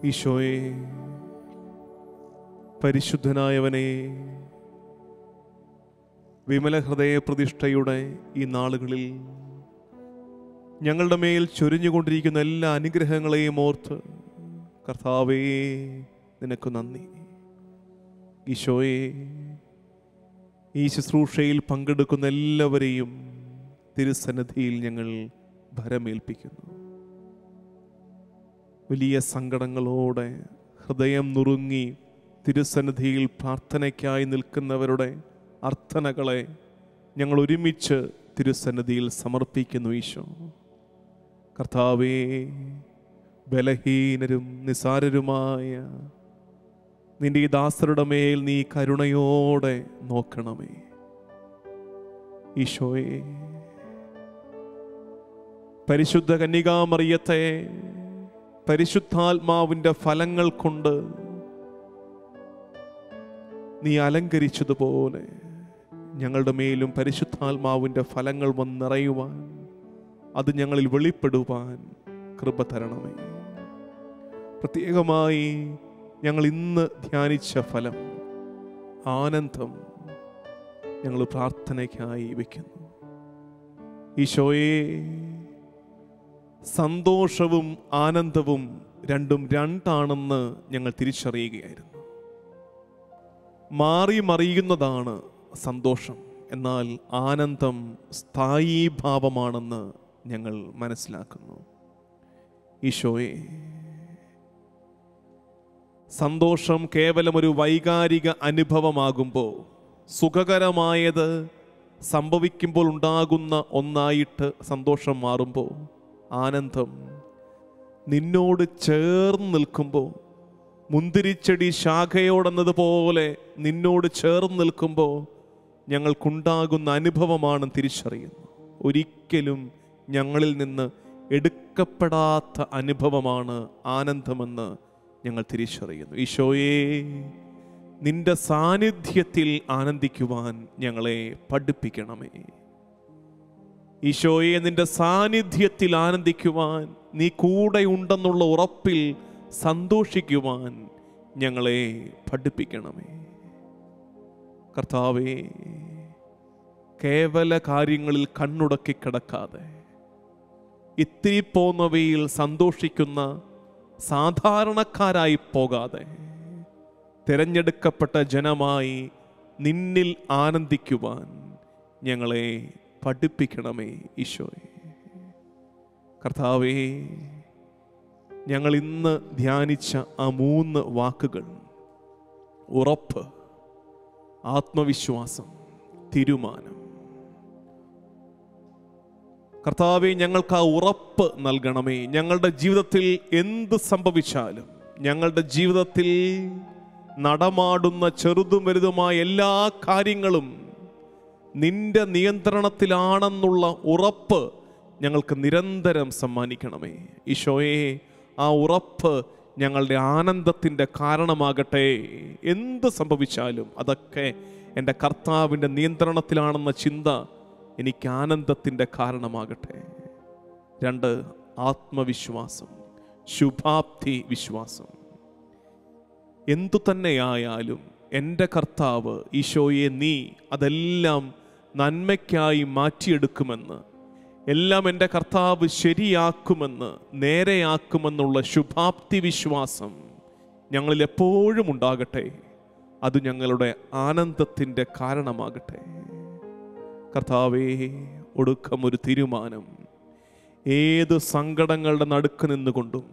ഈശോയെ പരിശുദ്ധനായവനെ വിമല ഹൃദയ പ്രതിഷ്ഠയുടെ ഈ നാളുകളിൽ ഞങ്ങളുടെ മേൽ ചൊരിഞ്ഞുകൊണ്ടിരിക്കുന്ന എല്ലാ അനുഗ്രഹങ്ങളെയും ഓർത്ത് കർത്താവേ നിനക്ക് നന്ദി ഈശോയെ ഈ ശുശ്രൂഷയിൽ പങ്കെടുക്കുന്ന എല്ലാവരെയും തിരുസന്നിധിയിൽ ഞങ്ങൾ ഭരമേൽപ്പിക്കുന്നു വലിയ സങ്കടങ്ങളോടെ ഹൃദയം നുറുങ്ങി തിരുസന്നിധിയിൽ പ്രാർത്ഥനയ്ക്കായി നിൽക്കുന്നവരുടെ അർത്ഥനകളെ ഞങ്ങൾ ഒരുമിച്ച് തിരുസന്നിധിയിൽ സമർപ്പിക്കുന്നു ഈശോ കർത്താവേ ബലഹീനരും നിസാരരുമായ നിന്റെ ഈ ദാസരുടെ മേൽ നീ കരുണയോടെ നോക്കണമേ ഈശോയെ പരിശുദ്ധ കന്യകാമറിയത്തെ പരിശുദ്ധാത്മാവിൻ്റെ ഫലങ്ങൾ കൊണ്ട് നീ അലങ്കരിച്ചതുപോലെ ഞങ്ങളുടെ മേലും പരിശുദ്ധാത്മാവിൻ്റെ ഫലങ്ങൾ വന്നിറയുവാൻ അത് ഞങ്ങളിൽ വെളിപ്പെടുവാൻ കൃപ തരണമേ പ്രത്യേകമായി ഞങ്ങൾ ഇന്ന് ധ്യാനിച്ച ഫലം ആനന്ദം ഞങ്ങൾ പ്രാർത്ഥനയ്ക്കായി വയ്ക്കുന്നു ഈശോയെ സന്തോഷവും ആനന്ദവും രണ്ടും രണ്ടാണെന്ന് ഞങ്ങൾ തിരിച്ചറിയുകയായിരുന്നു മാറി മറിയുന്നതാണ് സന്തോഷം എന്നാൽ ആനന്ദം സ്ഥായീ ഭാവമാണെന്ന് ഞങ്ങൾ മനസ്സിലാക്കുന്നു ഈശോയെ സന്തോഷം കേവലം ഒരു വൈകാരിക അനുഭവമാകുമ്പോൾ സുഖകരമായത് സംഭവിക്കുമ്പോൾ ഉണ്ടാകുന്ന ഒന്നായിട്ട് സന്തോഷം മാറുമ്പോൾ ആനന്ദം നിന്നോട് ചേർന്ന് നിൽക്കുമ്പോൾ മുന്തിരിച്ചെടി ശാഖയോടെന്നതുപോലെ നിന്നോട് ചേർന്ന് നിൽക്കുമ്പോൾ ഞങ്ങൾക്കുണ്ടാകുന്ന അനുഭവമാണ് തിരിച്ചറിയുന്നു ഒരിക്കലും ഞങ്ങളിൽ നിന്ന് എടുക്കപ്പെടാത്ത അനുഭവമാണ് ആനന്ദമെന്ന് ഞങ്ങൾ തിരിച്ചറിയുന്നു ഈശോയെ നിന്റെ സാന്നിധ്യത്തിൽ ആനന്ദിക്കുവാൻ ഞങ്ങളെ പഠിപ്പിക്കണമേ ഈശോയെ നിന്റെ സാന്നിധ്യത്തിൽ ആനന്ദിക്കുവാൻ നീ കൂടെ ഉണ്ടെന്നുള്ള ഉറപ്പിൽ സന്തോഷിക്കുവാൻ ഞങ്ങളെ പഠിപ്പിക്കണമേ കർത്താവേ കേവല കാര്യങ്ങളിൽ കണ്ണുടക്കി കിടക്കാതെ ഇത്തിരി പോന്നവയിൽ സന്തോഷിക്കുന്ന സാധാരണക്കാരായി പോകാതെ തിരഞ്ഞെടുക്കപ്പെട്ട ജനമായി നിന്നിൽ ആനന്ദിക്കുവാൻ ഞങ്ങളെ പഠിപ്പിക്കണമേ ഈശോയെ കർത്താവേ ഞങ്ങൾ ഇന്ന് ധ്യാനിച്ച ആ മൂന്ന് വാക്കുകൾ ഉറപ്പ് ആത്മവിശ്വാസം തീരുമാനം കർത്താവെ ഞങ്ങൾക്ക് ആ ഉറപ്പ് നൽകണമേ ഞങ്ങളുടെ ജീവിതത്തിൽ എന്ത് സംഭവിച്ചാലും ഞങ്ങളുടെ ജീവിതത്തിൽ നടമാടുന്ന ചെറുതും വലുതുമായ എല്ലാ കാര്യങ്ങളും നിന്റെ നിയന്ത്രണത്തിലാണെന്നുള്ള ഉറപ്പ് ഞങ്ങൾക്ക് നിരന്തരം സമ്മാനിക്കണമേ ഈശോയെ ആ ഉറപ്പ് ഞങ്ങളുടെ ആനന്ദത്തിൻ്റെ കാരണമാകട്ടെ എന്ത് സംഭവിച്ചാലും അതൊക്കെ എൻ്റെ കർത്താവിൻ്റെ നിയന്ത്രണത്തിലാണെന്ന ചിന്ത എനിക്ക് ആനന്ദത്തിൻ്റെ കാരണമാകട്ടെ രണ്ട് ആത്മവിശ്വാസം ശുഭാപ്തി വിശ്വാസം എന്തു തന്നെയായാലും എൻ്റെ കർത്താവ് ഈശോയെ നീ അതെല്ലാം നന്മയ്ക്കായി മാറ്റിയെടുക്കുമെന്ന് എല്ലാം എൻ്റെ കർത്താവ് ശരിയാക്കുമെന്ന് നേരെയാക്കുമെന്നുള്ള ശുഭാപ്തി വിശ്വാസം ഞങ്ങളിൽ എപ്പോഴും ഉണ്ടാകട്ടെ അത് ഞങ്ങളുടെ ആനന്ദത്തിൻ്റെ കാരണമാകട്ടെ കർത്താവേ ഒടുക്കം ഒരു തീരുമാനം ഏത് സങ്കടങ്ങളുടെ നടുക്ക് നിന്നുകൊണ്ടും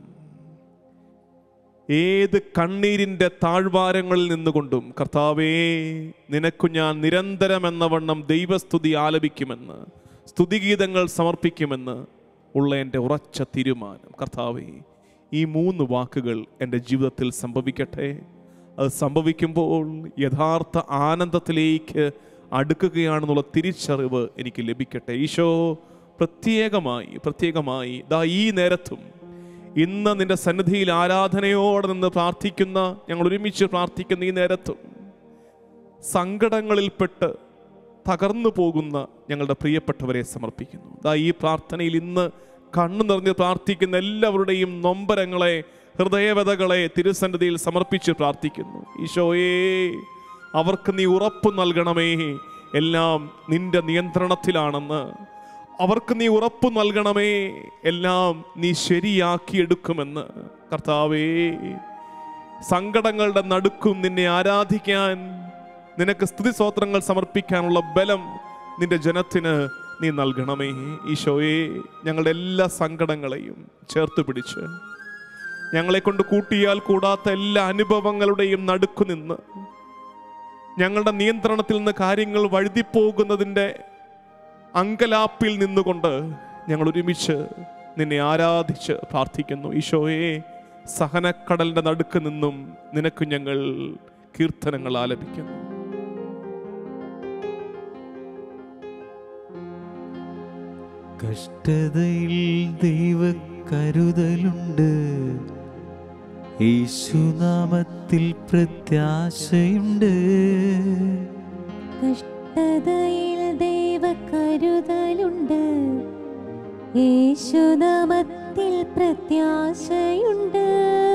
ഏത് കണ്ണീരിൻ്റെ താഴ്വാരങ്ങളിൽ നിന്നുകൊണ്ടും കർത്താവേ നിനക്കു ഞാൻ നിരന്തരം എന്ന വണ്ണം ദൈവസ്തുതി ആലപിക്കുമെന്ന് സ്തുതിഗീതങ്ങൾ സമർപ്പിക്കുമെന്ന് ഉള്ള എൻ്റെ ഉറച്ച തീരുമാനം കർത്താവേ ഈ മൂന്ന് വാക്കുകൾ എൻ്റെ ജീവിതത്തിൽ സംഭവിക്കട്ടെ അത് സംഭവിക്കുമ്പോൾ യഥാർത്ഥ ആനന്ദത്തിലേക്ക് അടുക്കുകയാണെന്നുള്ള തിരിച്ചറിവ് എനിക്ക് ലഭിക്കട്ടെ ഈശോ പ്രത്യേകമായി പ്രത്യേകമായി ദാ ഈ നേരത്തും ഇന്ന് നിന്റെ സന്നിധിയിൽ ആരാധനയോടെ നിന്ന് പ്രാർത്ഥിക്കുന്ന ഞങ്ങൾ ഒരുമിച്ച് പ്രാർത്ഥിക്കുന്ന ഈ നേരത്തും സങ്കടങ്ങളിൽപ്പെട്ട് തകർന്നു പോകുന്ന ഞങ്ങളുടെ പ്രിയപ്പെട്ടവരെ സമർപ്പിക്കുന്നു ദാ ഈ പ്രാർത്ഥനയിൽ ഇന്ന് കണ്ണു നിറഞ്ഞ് പ്രാർത്ഥിക്കുന്ന എല്ലാവരുടെയും നൊമ്പരങ്ങളെ ഹൃദയവതകളെ തിരുസന്നിധിയിൽ സമർപ്പിച്ച് പ്രാർത്ഥിക്കുന്നു ഈശോയേ അവർക്ക് നീ ഉറപ്പ് നൽകണമേ എല്ലാം നിന്റെ നിയന്ത്രണത്തിലാണെന്ന് അവർക്ക് നീ ഉറപ്പ് നൽകണമേ എല്ലാം നീ ശരിയാക്കിയെടുക്കുമെന്ന് കർത്താവേ സങ്കടങ്ങളുടെ നടുക്കും നിന്നെ ആരാധിക്കാൻ നിനക്ക് സ്തുതിസ്തോത്രങ്ങൾ സമർപ്പിക്കാനുള്ള ബലം നിന്റെ ജനത്തിന് നീ നൽകണമേ ഈശോയെ ഞങ്ങളുടെ എല്ലാ സങ്കടങ്ങളെയും ചേർത്ത് പിടിച്ച് ഞങ്ങളെ കൊണ്ട് കൂട്ടിയാൽ കൂടാത്ത എല്ലാ അനുഭവങ്ങളുടെയും നടുക്കു നിന്ന് ഞങ്ങളുടെ നിയന്ത്രണത്തിൽ നിന്ന് കാര്യങ്ങൾ വഴുതിപ്പോകുന്നതിൻ്റെ അങ്കലാപ്പിൽ നിന്നുകൊണ്ട് ഞങ്ങൾ ഒരുമിച്ച് നിന്നെ ആരാധിച്ച് പ്രാർത്ഥിക്കുന്നു ഈശോയെ സഹനക്കടലിന്റെ നടുക്ക് നിന്നും നിനക്ക് ഞങ്ങൾ കീർത്തനങ്ങൾ ആലപിക്കുന്നു കഷ്ടതയിൽ ദൈവ കരുതലുണ്ട് യേശുനാമത്തിൽ പ്രത്യാശയുണ്ട് കഷ്ടതയിൽ ദൈവ കരുതലുണ്ട് യേശുനാമത്തിൽ പ്രത്യാശയുണ്ട്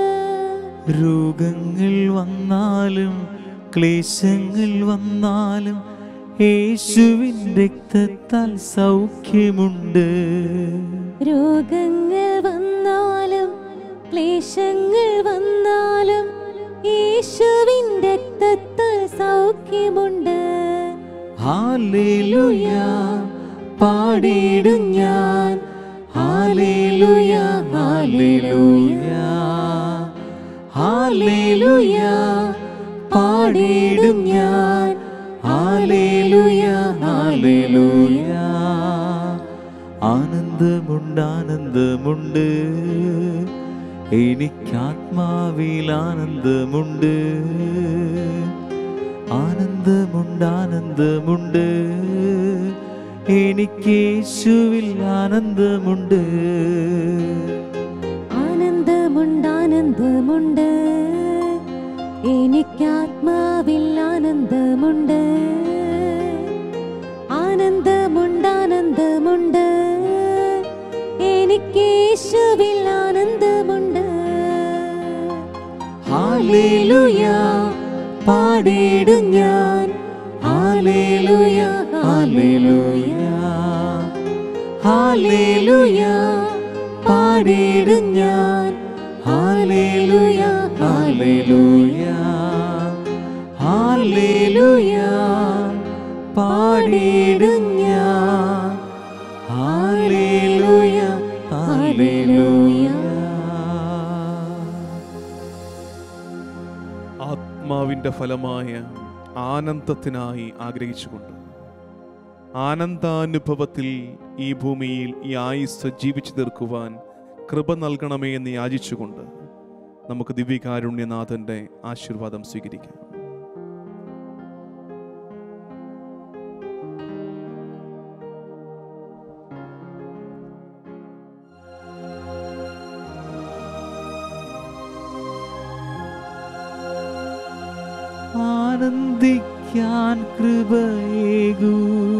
രോഗങ്ങൾ വന്നാലും ക്ലേശങ്ങൾ വന്നാലും യേശുവിൻ രക്തത്താൽ സൗഖ്യമുണ്ട് രോഗങ്ങൾ വന്നാലും ക്ലേശങ്ങൾ വന്നാലും യേശുവിൻ രക്തത്താൽ സൗഖ്യമുണ്ട് ഹാലേലുയ പാടിയിടും ഞാൻ ഹാലേലുയ ഹാലേലുയ ഹാലേലുയ പാടിയിടും ഞാൻ ഹാലേലുയ ഹാലേലുയ ആനന്ദമുണ്ട് ആനന്ദമുണ്ട് എനിക്കാത്മാവിൽ ആനന്ദമുണ്ട് ആനന്ദമുണ്ട് ആനന്ദമുണ്ട് എനിക്ക് യേശുവിൽ ആനന്ദമുണ്ട് ആനന്ദമുണ്ട് ആനന്ദമുണ്ട് എനിക്കാത്മാവിൽ ആനന്ദമുണ്ട് ആനന്ദമുണ്ട് ആനന്ദമുണ്ട് എനിക്ക് യേശുവിൽ ആനന്ദമുണ്ട് ഹാലേലുയ പാടിയിടും ഞാൻ ഹാലേലുയ ഹാലേലുയ ഹാലേലുയ പാടിയിടും ഞാൻ ഹാലേലുയ ഹാലേലുയ ഹാലേലുയ പാടിയിടും ഞാൻ ഹാലേലുയ ഹാലേലുയ ആത്മാവിൻ്റെ ഫലമായ ആനന്ദത്തിനായി ആഗ്രഹിച്ചുകൊണ്ട് ആനന്ദാനുഭവത്തിൽ ഈ ഭൂമിയിൽ ഈ ആയുസ് ജീവിച്ചു തീർക്കുവാൻ കൃപ നൽകണമേ എന്ന് യാചിച്ചുകൊണ്ട് നമുക്ക് ദിവ്യകാരുണ്യനാഥൻ്റെ ആശീർവാദം സ്വീകരിക്കാം ആനന്ദിക്കാൻ കൃപയേകൂ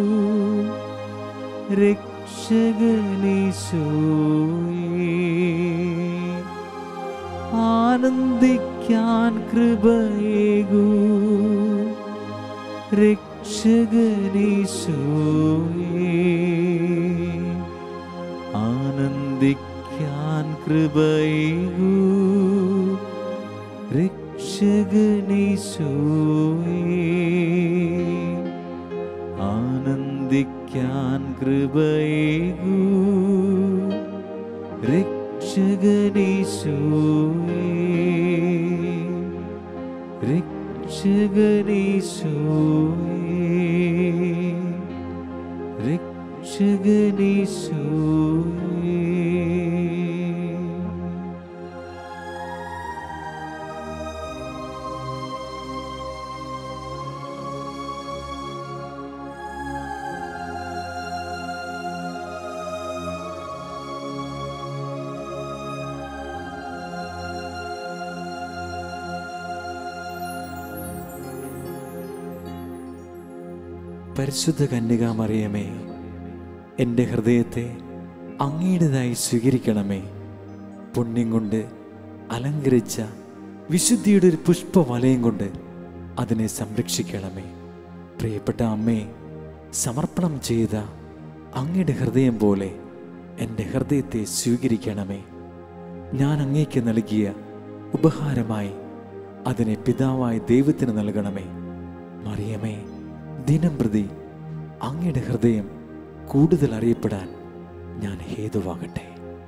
രക്ഷകനീശോയേ ആനന്ദിക്കാൻ കൃപയേകൂ രക്ഷകനീശോയേ ആനന്ദിക്കാൻ കൃപയേകൂ രക്ഷകനീശോയേ ആനന്ദിക്കാൻ കൃപയേകൂ രക്ഷകനീശോയേ രക്ഷകനീശോയേ രക്ഷകനീശോയേ പരിശുദ്ധ കന്യകാമറിയമേ എൻ്റെ ഹൃദയത്തെ അങ്ങയുടേതായി സ്വീകരിക്കണമേ പുണ്യം കൊണ്ട് അലങ്കരിച്ച വിശുദ്ധിയുടെ ഒരു പുഷ്പവലയം കൊണ്ട് അതിനെ സംരക്ഷിക്കണമേ പ്രിയപ്പെട്ട അമ്മേ സമർപ്പണം ചെയ്ത അങ്ങയുടെ ഹൃദയം പോലെ എൻ്റെ ഹൃദയത്തെ സ്വീകരിക്കണമേ ഞാൻ അങ്ങേക്ക് നൽകിയ ഉപഹാരമായി അതിനെ പിതാവായ ദൈവത്തിന് നൽകണമേ മറിയമേ ദിനം പ്രതി അങ്ങയുടെ ഹൃദയം കൂടുതൽ അറിയപ്പെടാൻ ഞാൻ ഹേതുവാകട്ടെ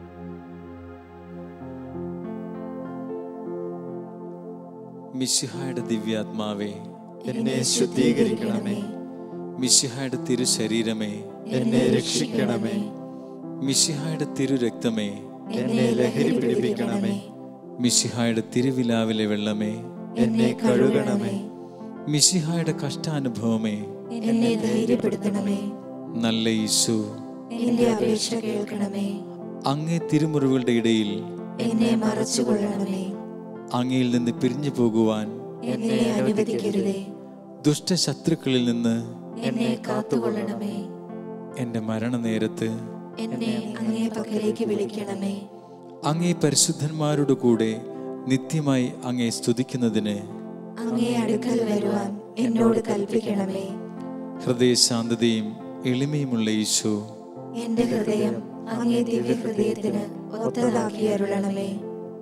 മിശിഹായുടെ ദിവ്യാത്മാവേ എന്നെ ശുദ്ധീകരിക്കണമേ മിശിഹായുടെ തിരുശരീരമേ എന്നെ രക്ഷിക്കണമേ മിശിഹായുടെ തിരുരക്തമേ എന്നെ ലഹരി പിടിപ്പിക്കണമേ മിശിഹായുടെ തിരുവിലാവിലെ വെള്ളമേ എന്നെ കഴുകണമേ മിശിഹായുടെ കഷ്ടാനുഭവമേ എന്നെ ധൈര്യപ്പെടുത്തണമേ നല്ല യേശു എന്റെ അപേക്ഷ കേൾക്കണമേ അങ്ങേ തിരുമുറിവുകളുടെ ഇടയിൽ എന്നെ മറച്ചുകൊള്ളണമേ അങ്ങയിൽ നിന്ന് പിരിഞ്ഞു പോകുവാൻ എന്നെ അനുവദിക്കരുതേ ദുഷ്ടശത്രുക്കളിൽ നിന്ന് എന്നെ കാത്തുകൊള്ളണമേ എൻ്റെ മരണനേരത്ത് എന്നെ അങ്ങേ പക്കലേക്ക് വിളിക്കണമേ അങ്ങേ പരിശുദ്ധന്മാരുടെ കൂടെ നിത്യമായി അങ്ങേ സ്തുതിക്കുന്നതിന് അങ്ങേ അടുക്കൽ വരുവാൻ എന്നോട് കൽപ്പിക്കണമേ ഹൃദയശാന്തതയും എളിമയുമുള്ള ഈശോ എന്റെ ഹൃദയം അങ്ങേ ദിവ്യ ഹൃദയത്തിന് ഒത്തതാക്കി അരുളണമേ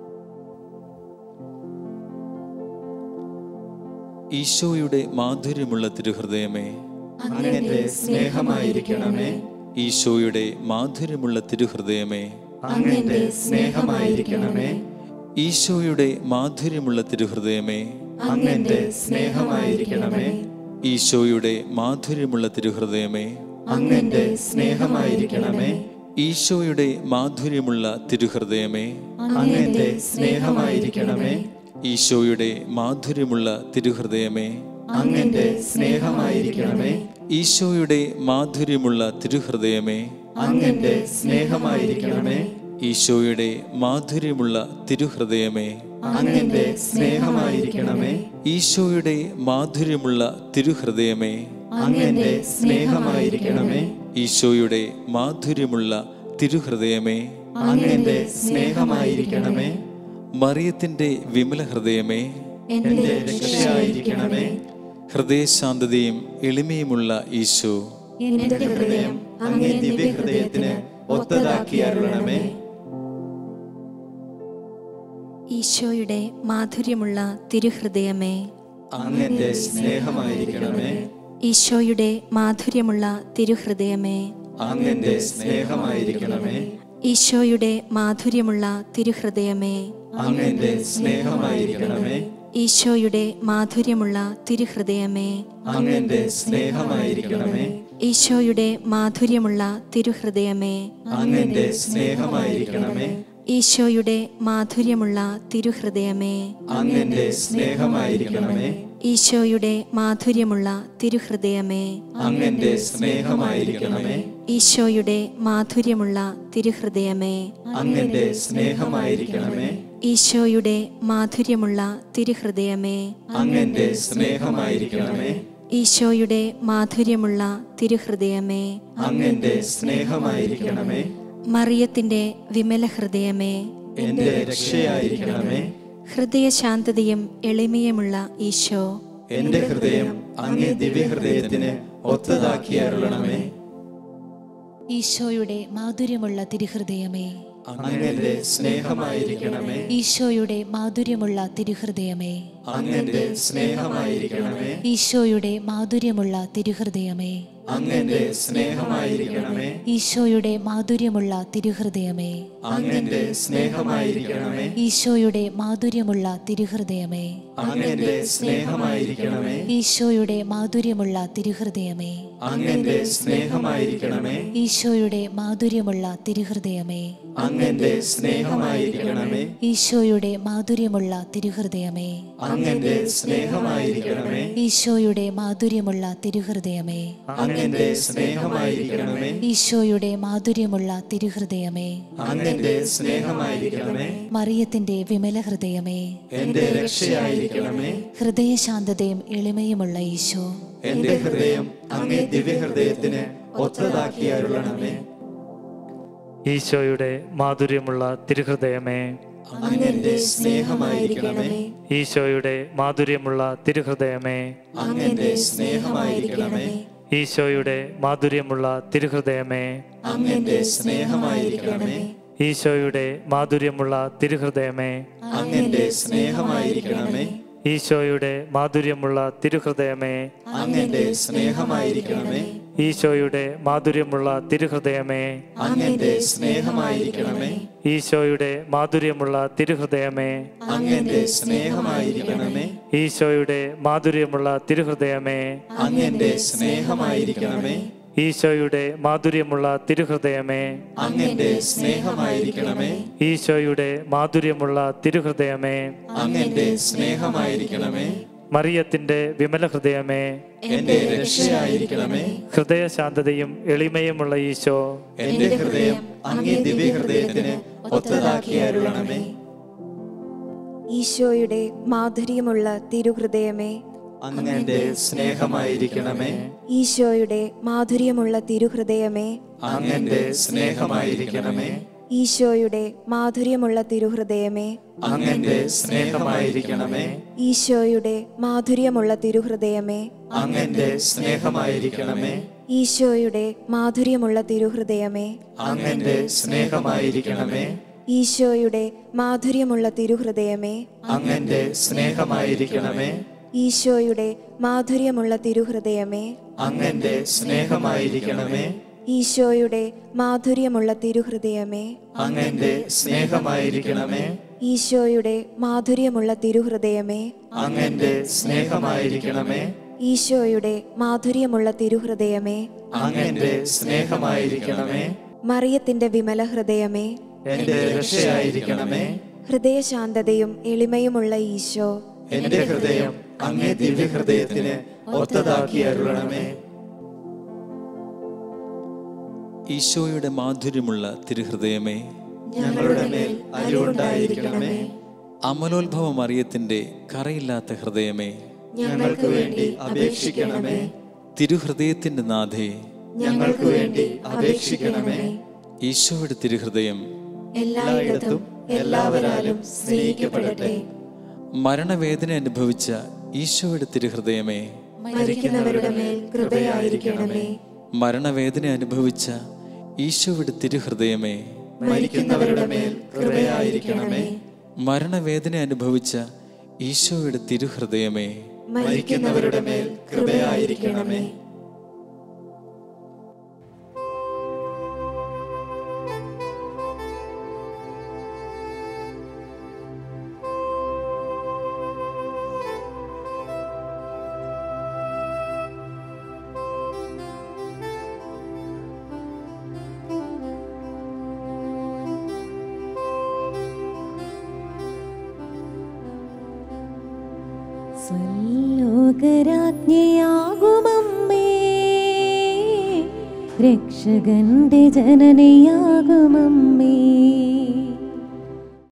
ഈശോയുടെ മാധുര്യമുള്ള തിരുഹൃദയമേ അങ്ങന്റെ സ്നേഹമായിരിക്കണമേ ഈശോയുടെ മാധുര്യമുള്ള തിരുഹൃദയമേ അങ്ങന്റെ സ്നേഹമായിരിക്കണമേ ഈശോയുടെ മാധുര്യമുള്ള തിരുഹൃദയമേ അങ്ങന്റെ സ്നേഹമായിരിക്കണമേ ഈശോയുടെ മാധുര്യമുള്ള തിരുഹൃദയമേ അങ്ങന്റെ സ്നേഹമായിരിക്കണമേ ഈശോയുടെ മാധുര്യമുള്ള തിരുഹൃദയമേ അങ്ങന്റെ സ്നേഹമായിരിക്കണമേ ഈശോയുടെ മാധുര്യമുള്ള തിരുഹൃദയമേ അങ്ങന്റെ സ്നേഹമായിരിക്കണമേ ഈശോയുടെ മാധുര്യമുള്ള തിരുഹൃദയമേ അങ്ങന്റെ സ്നേഹമായിരിക്കണമേ ഈശോയുടെ മാധുര്യമുള്ള തിരുഹൃദയമേ അങ്ങന്റെ സ്നേഹമായിരിക്കണമേ ഈശോയുടെ മാധുര്യമുള്ള തിരുഹൃദയമേ അങ്ങന്റെ സ്നേഹമായിരിക്കണമേ ഈശോയുടെ മാധുര്യമുള്ള തിരുഹൃദയമേ അങ്ങന്റെ സ്നേഹമായിരിക്കണമേ മറിയത്തിന്റെ വിമല ഹൃദയമേ എന്റെ രക്ഷയായിരിക്കണമേ ഹൃദയശാന്തതയും എളിമയുമുള്ള ഈശോ എന്റെ ഹൃദയം അങ്ങേ ദിവ്യ ഹൃദയത്തിന് ഒത്തതാക്കി അരുളണമേ ഈശോയുടെ മാധുര്യമുള്ള തിരുഹൃദയമേ അങ്ങന്റെ സ്നേഹമായിരിക്കണമേ ഈശോയുടെ മാധുര്യമുള്ള തിരുഹൃദയമേ അങ്ങന്റെ സ്നേഹമായിരിക്കണമേ ഈശോയുടെ മാധുര്യമുള്ള തിരുഹൃദയമേ അങ്ങന്റെ സ്നേഹമായിരിക്കണമേ ഈശോയുടെ മാധുര്യമുള്ള തിരുഹൃദയമേ അങ്ങന്റെ സ്നേഹമായിരിക്കണമേ ഈശോയുടെ മാധുര്യമുള്ള തിരുഹൃദയമേ അങ്ങന്റെ സ്നേഹമായിരിക്കണമേ ഈശോയുടെ മാധുര്യമുള്ള തിരുഹൃദയമേ അങ്ങന്റെ സ്നേഹമായിരിക്കണമേ ഈശോയുടെ മാധുര്യമുള്ള തിരുഹൃദയമേ അങ്ങന്റെ സ്നേഹമായിരിക്കണമേ ഈശോയുടെ മാധുര്യമുള്ള തിരുഹൃദയമേ അങ്ങന്റെ സ്നേഹമായിരിക്കണമേ ഈശോയുടെ മാധുര്യമുള്ള തിരുഹൃദയമേ അങ്ങന്റെ സ്നേഹമായിരിക്കണമേ ഈശോയുടെ മാധുര്യമുള്ള തിരുഹൃദയമേ അങ്ങന്റെ സ്നേഹമായിരിക്കണമേ മറിയത്തിന്റെ വിമല ഹൃദയമേ എന്റെ രക്ഷയായിരിക്കണമേ ഹൃദയശാന്തതയും എളിമയുമുള്ള ഈശോ എന്റെ ഹൃദയം അങ്ങേ ദിവ്യ ഹൃദയത്തിന് ഒത്തതാക്കി അരുളണമേ ഈശോയുടെ മാധുര്യമുള്ള തിരുഹൃദയമേ അങ്ങന്റെ സ്നേഹമായിരിക്കണമേ ഈശോയുടെ മാധുര്യമുള്ള തിരുഹൃദയമേ അങ്ങന്റെ സ്നേഹമായിരിക്കണമേ ഈശോയുടെ മാധുര്യമുള്ള തിരുഹൃദയമേ അങ്ങന്റെ സ്നേഹമായിരിക്കണമേ ഈശോയുടെ മാധുര്യമുള്ള തിരുഹൃദയമേ അങ്ങന്റെ സ്നേഹമായിരിക്കണമേ ഈശോയുടെ മാധുര്യമുള്ള തിരുഹൃദയമേ അങ്ങന്റെ സ്നേഹമായിരിക്കണമേ ഈശോയുടെ മാധുര്യമുള്ള തിരുഹൃദയമേ അങ്ങന്റെ സ്നേഹമായിരിക്കണമേ ഈശോയുടെ മാധുര്യമുള്ള തിരുഹൃദയമേ അങ്ങന്റെ സ്നേഹമായിരിക്കണമേ ഈശോയുടെ മാധുര്യമുള്ള തിരുഹൃദയമേ അങ്ങന്റെ സ്നേഹമായിരിക്കണമേ ഈശോയുടെ മാധുര്യമുള്ള തിരുഹൃദയമേ അങ്ങന്റെ സ്നേഹമായിരിക്കണമേ ഈശോയുടെ മാധുര്യമുള്ള തിരുഹൃദയമേ അങ്ങന്റെ സ്നേഹമായിരിക്കണമേ മറിയത്തിന്റെ വിമല ഹൃദയമേ എന്റെ രക്ഷയായിരിക്കണമേ ഹൃദയശാന്തതയും എളിമയുമുള്ള ഈശോ എന്റെ ഹൃദയം അങ്ങേ ദിവ്യ ഹൃദയത്തിന് ഒത്തതാക്കി അരുളണമേ ഈശോയുടെ മാധുര്യമുള്ള തിരുഹൃദയമേ അങ്ങന്റെ സ്നേഹമായിരിക്കണമേ ഈശോയുടെ മാധുര്യമുള്ള തിരുഹൃദയമേ അങ്ങന്റെ സ്നേഹമായിരിക്കണമേ ഈശോയുടെ മാധുര്യമുള്ള തിരുഹൃദയമേ അങ്ങന്റെ സ്നേഹമായിരിക്കണമേ ഈശോയുടെ മാധുര്യമുള്ള തിരുഹൃദയമേ അങ്ങന്റെ സ്നേഹമായിരിക്കണമേ ഈശോയുടെ മാധുര്യമുള്ള തിരുഹൃദയമേ അങ്ങന്റെ സ്നേഹമായിരിക്കണമേ ഈശോയുടെ മാധുര്യമുള്ള തിരുഹൃദയമേ അങ്ങന്റെ സ്നേഹമായിരിക്കണമേ ഈശോയുടെ മാധുര്യമുള്ള തിരുഹൃദയമേ അങ്ങന്റെ സ്നേഹമായിരിക്കണമേ ഈശോയുടെ മാധുര്യമുള്ള തിരുഹൃദയമേ അങ്ങന്റെ സ്നേഹമായിരിക്കണമേ ഈശോയുടെ മാധുര്യമുള്ള തിരുഹൃദയമേ അങ്ങന്റെ സ്നേഹമായിരിക്കണമേ ഈശോയുടെ മാധുര്യമുള്ള തിരുഹൃദയമേ അങ്ങന്റെ സ്നേഹമായിരിക്കണമേ മറിയത്തിന്റെ വിമല ഹൃദയമേ എന്റെ രക്ഷയായിരിക്കണമേ ഹൃദയശാന്തതയും എളിമയുമുള്ള ഈശോ എന്റെ ഹൃദയം അങ്ങേ ദിവ്യഹൃദയത്തിന് ഒത്തതാക്കി അരുളണമേ ഈശോയുടെ മാധുര്യമുള്ള തിരുഹൃദയമേ അങ്ങന്റെ സ്നേഹമായിരിക്കണമേ ഈശോയുടെ മാധുര്യമുള്ള തിരുഹൃദയമേ അങ്ങന്റെ സ്നേഹമായിരിക്കണമേ ഈശോയുടെ മാധുര്യമുള്ള തിരുഹൃദയമേ അങ്ങന്റെ സ്നേഹമായിരിക്കണമേ ഈശോയുടെ മാധുര്യമുള്ള തിരുഹൃദയമേ അങ്ങന്റെ സ്നേഹമായിരിക്കണമേ ഈശോയുടെ മാധുര്യമുള്ള തിരുഹൃദയമേ അങ്ങന്റെ സ്നേഹമായിരിക്കണമേ ഈശോയുടെ മാധുര്യമുള്ള തിരുഹൃദയമേ അങ്ങന്റെ സ്നേഹമായിരിക്കണമേ ഈശോയുടെ മാധുര്യമുള്ള തിരുഹൃദയമേ അങ്ങന്റെ സ്നേഹമായിരിക്കണമേ ഈശോയുടെ മാധുര്യമുള്ള തിരുഹൃദയമേ അങ്ങന്റെ സ്നേഹമായിരിക്കണമേ ഈശോയുടെ മാധുര്യമുള്ള തിരുഹൃദയമേ അങ്ങന്റെ സ്നേഹമായിരിക്കണമേ ഈശോയുടെ മാധുര്യമുള്ള തിരുഹൃദയമേ അങ്ങന്റെ സ്നേഹമായിരിക്കണമേ മറിയത്തിന്റെ വിമല ഹൃദയമേ എന്റെ രക്ഷയായിരിക്കണമേ ഹൃദയശാന്തതയും എളിമയുമുള്ള ഈശോ എന്റെ ഹൃദയം അങ്ങേ ദിവ്യഹൃദയത്തിന് ഒത്തതാക്കി അരുളണമേ ഈശോയുടെ മാധുര്യമുള്ള തിരുഹൃദയമേ ഞങ്ങളുടെ മേൽ അരിവുണ്ടായിരിക്കണമേ അമലോത്ഭവ മറിയത്തിന്റെ കറയില്ലാത്ത ഹൃദയമേ ഞങ്ങൾക്ക് വേണ്ടി അപേക്ഷിക്കണമേ തിരുഹൃദയത്തിന്റെ നാഥേ ഞങ്ങൾക്ക് വേണ്ടി അപേക്ഷിക്കണമേ ഈശോയുടെ തിരുഹൃദയം എല്ലായിടത്തും എല്ലാവരാലും സ്നേഹിക്കപ്പെടട്ടെ മരണവേദന അനുഭവിച്ച ഈശോയുടെ തിരുഹൃദയമേ മരിക്കുന്നവരുടെ മേൽ കൃപയായിരിക്കണമേ മരണവേദന അനുഭവിച്ച ഈശോയുടെ തിരുഹൃദയമേ മരിക്കുന്നവരുടെ മേൽ കൃപയായിരിക്കണമേ മരണവേദന അനുഭവിച്ച ഈശോയുടെ തിരുഹൃദയമേ മരിക്കുന്നവരുടെ മേൽ കൃപയായിരിക്കണമേ സ്വലോകരാജ്ഞിയാകുമമ്മേ രക്ഷകന്റെ ജനനിയാകുമമ്മേ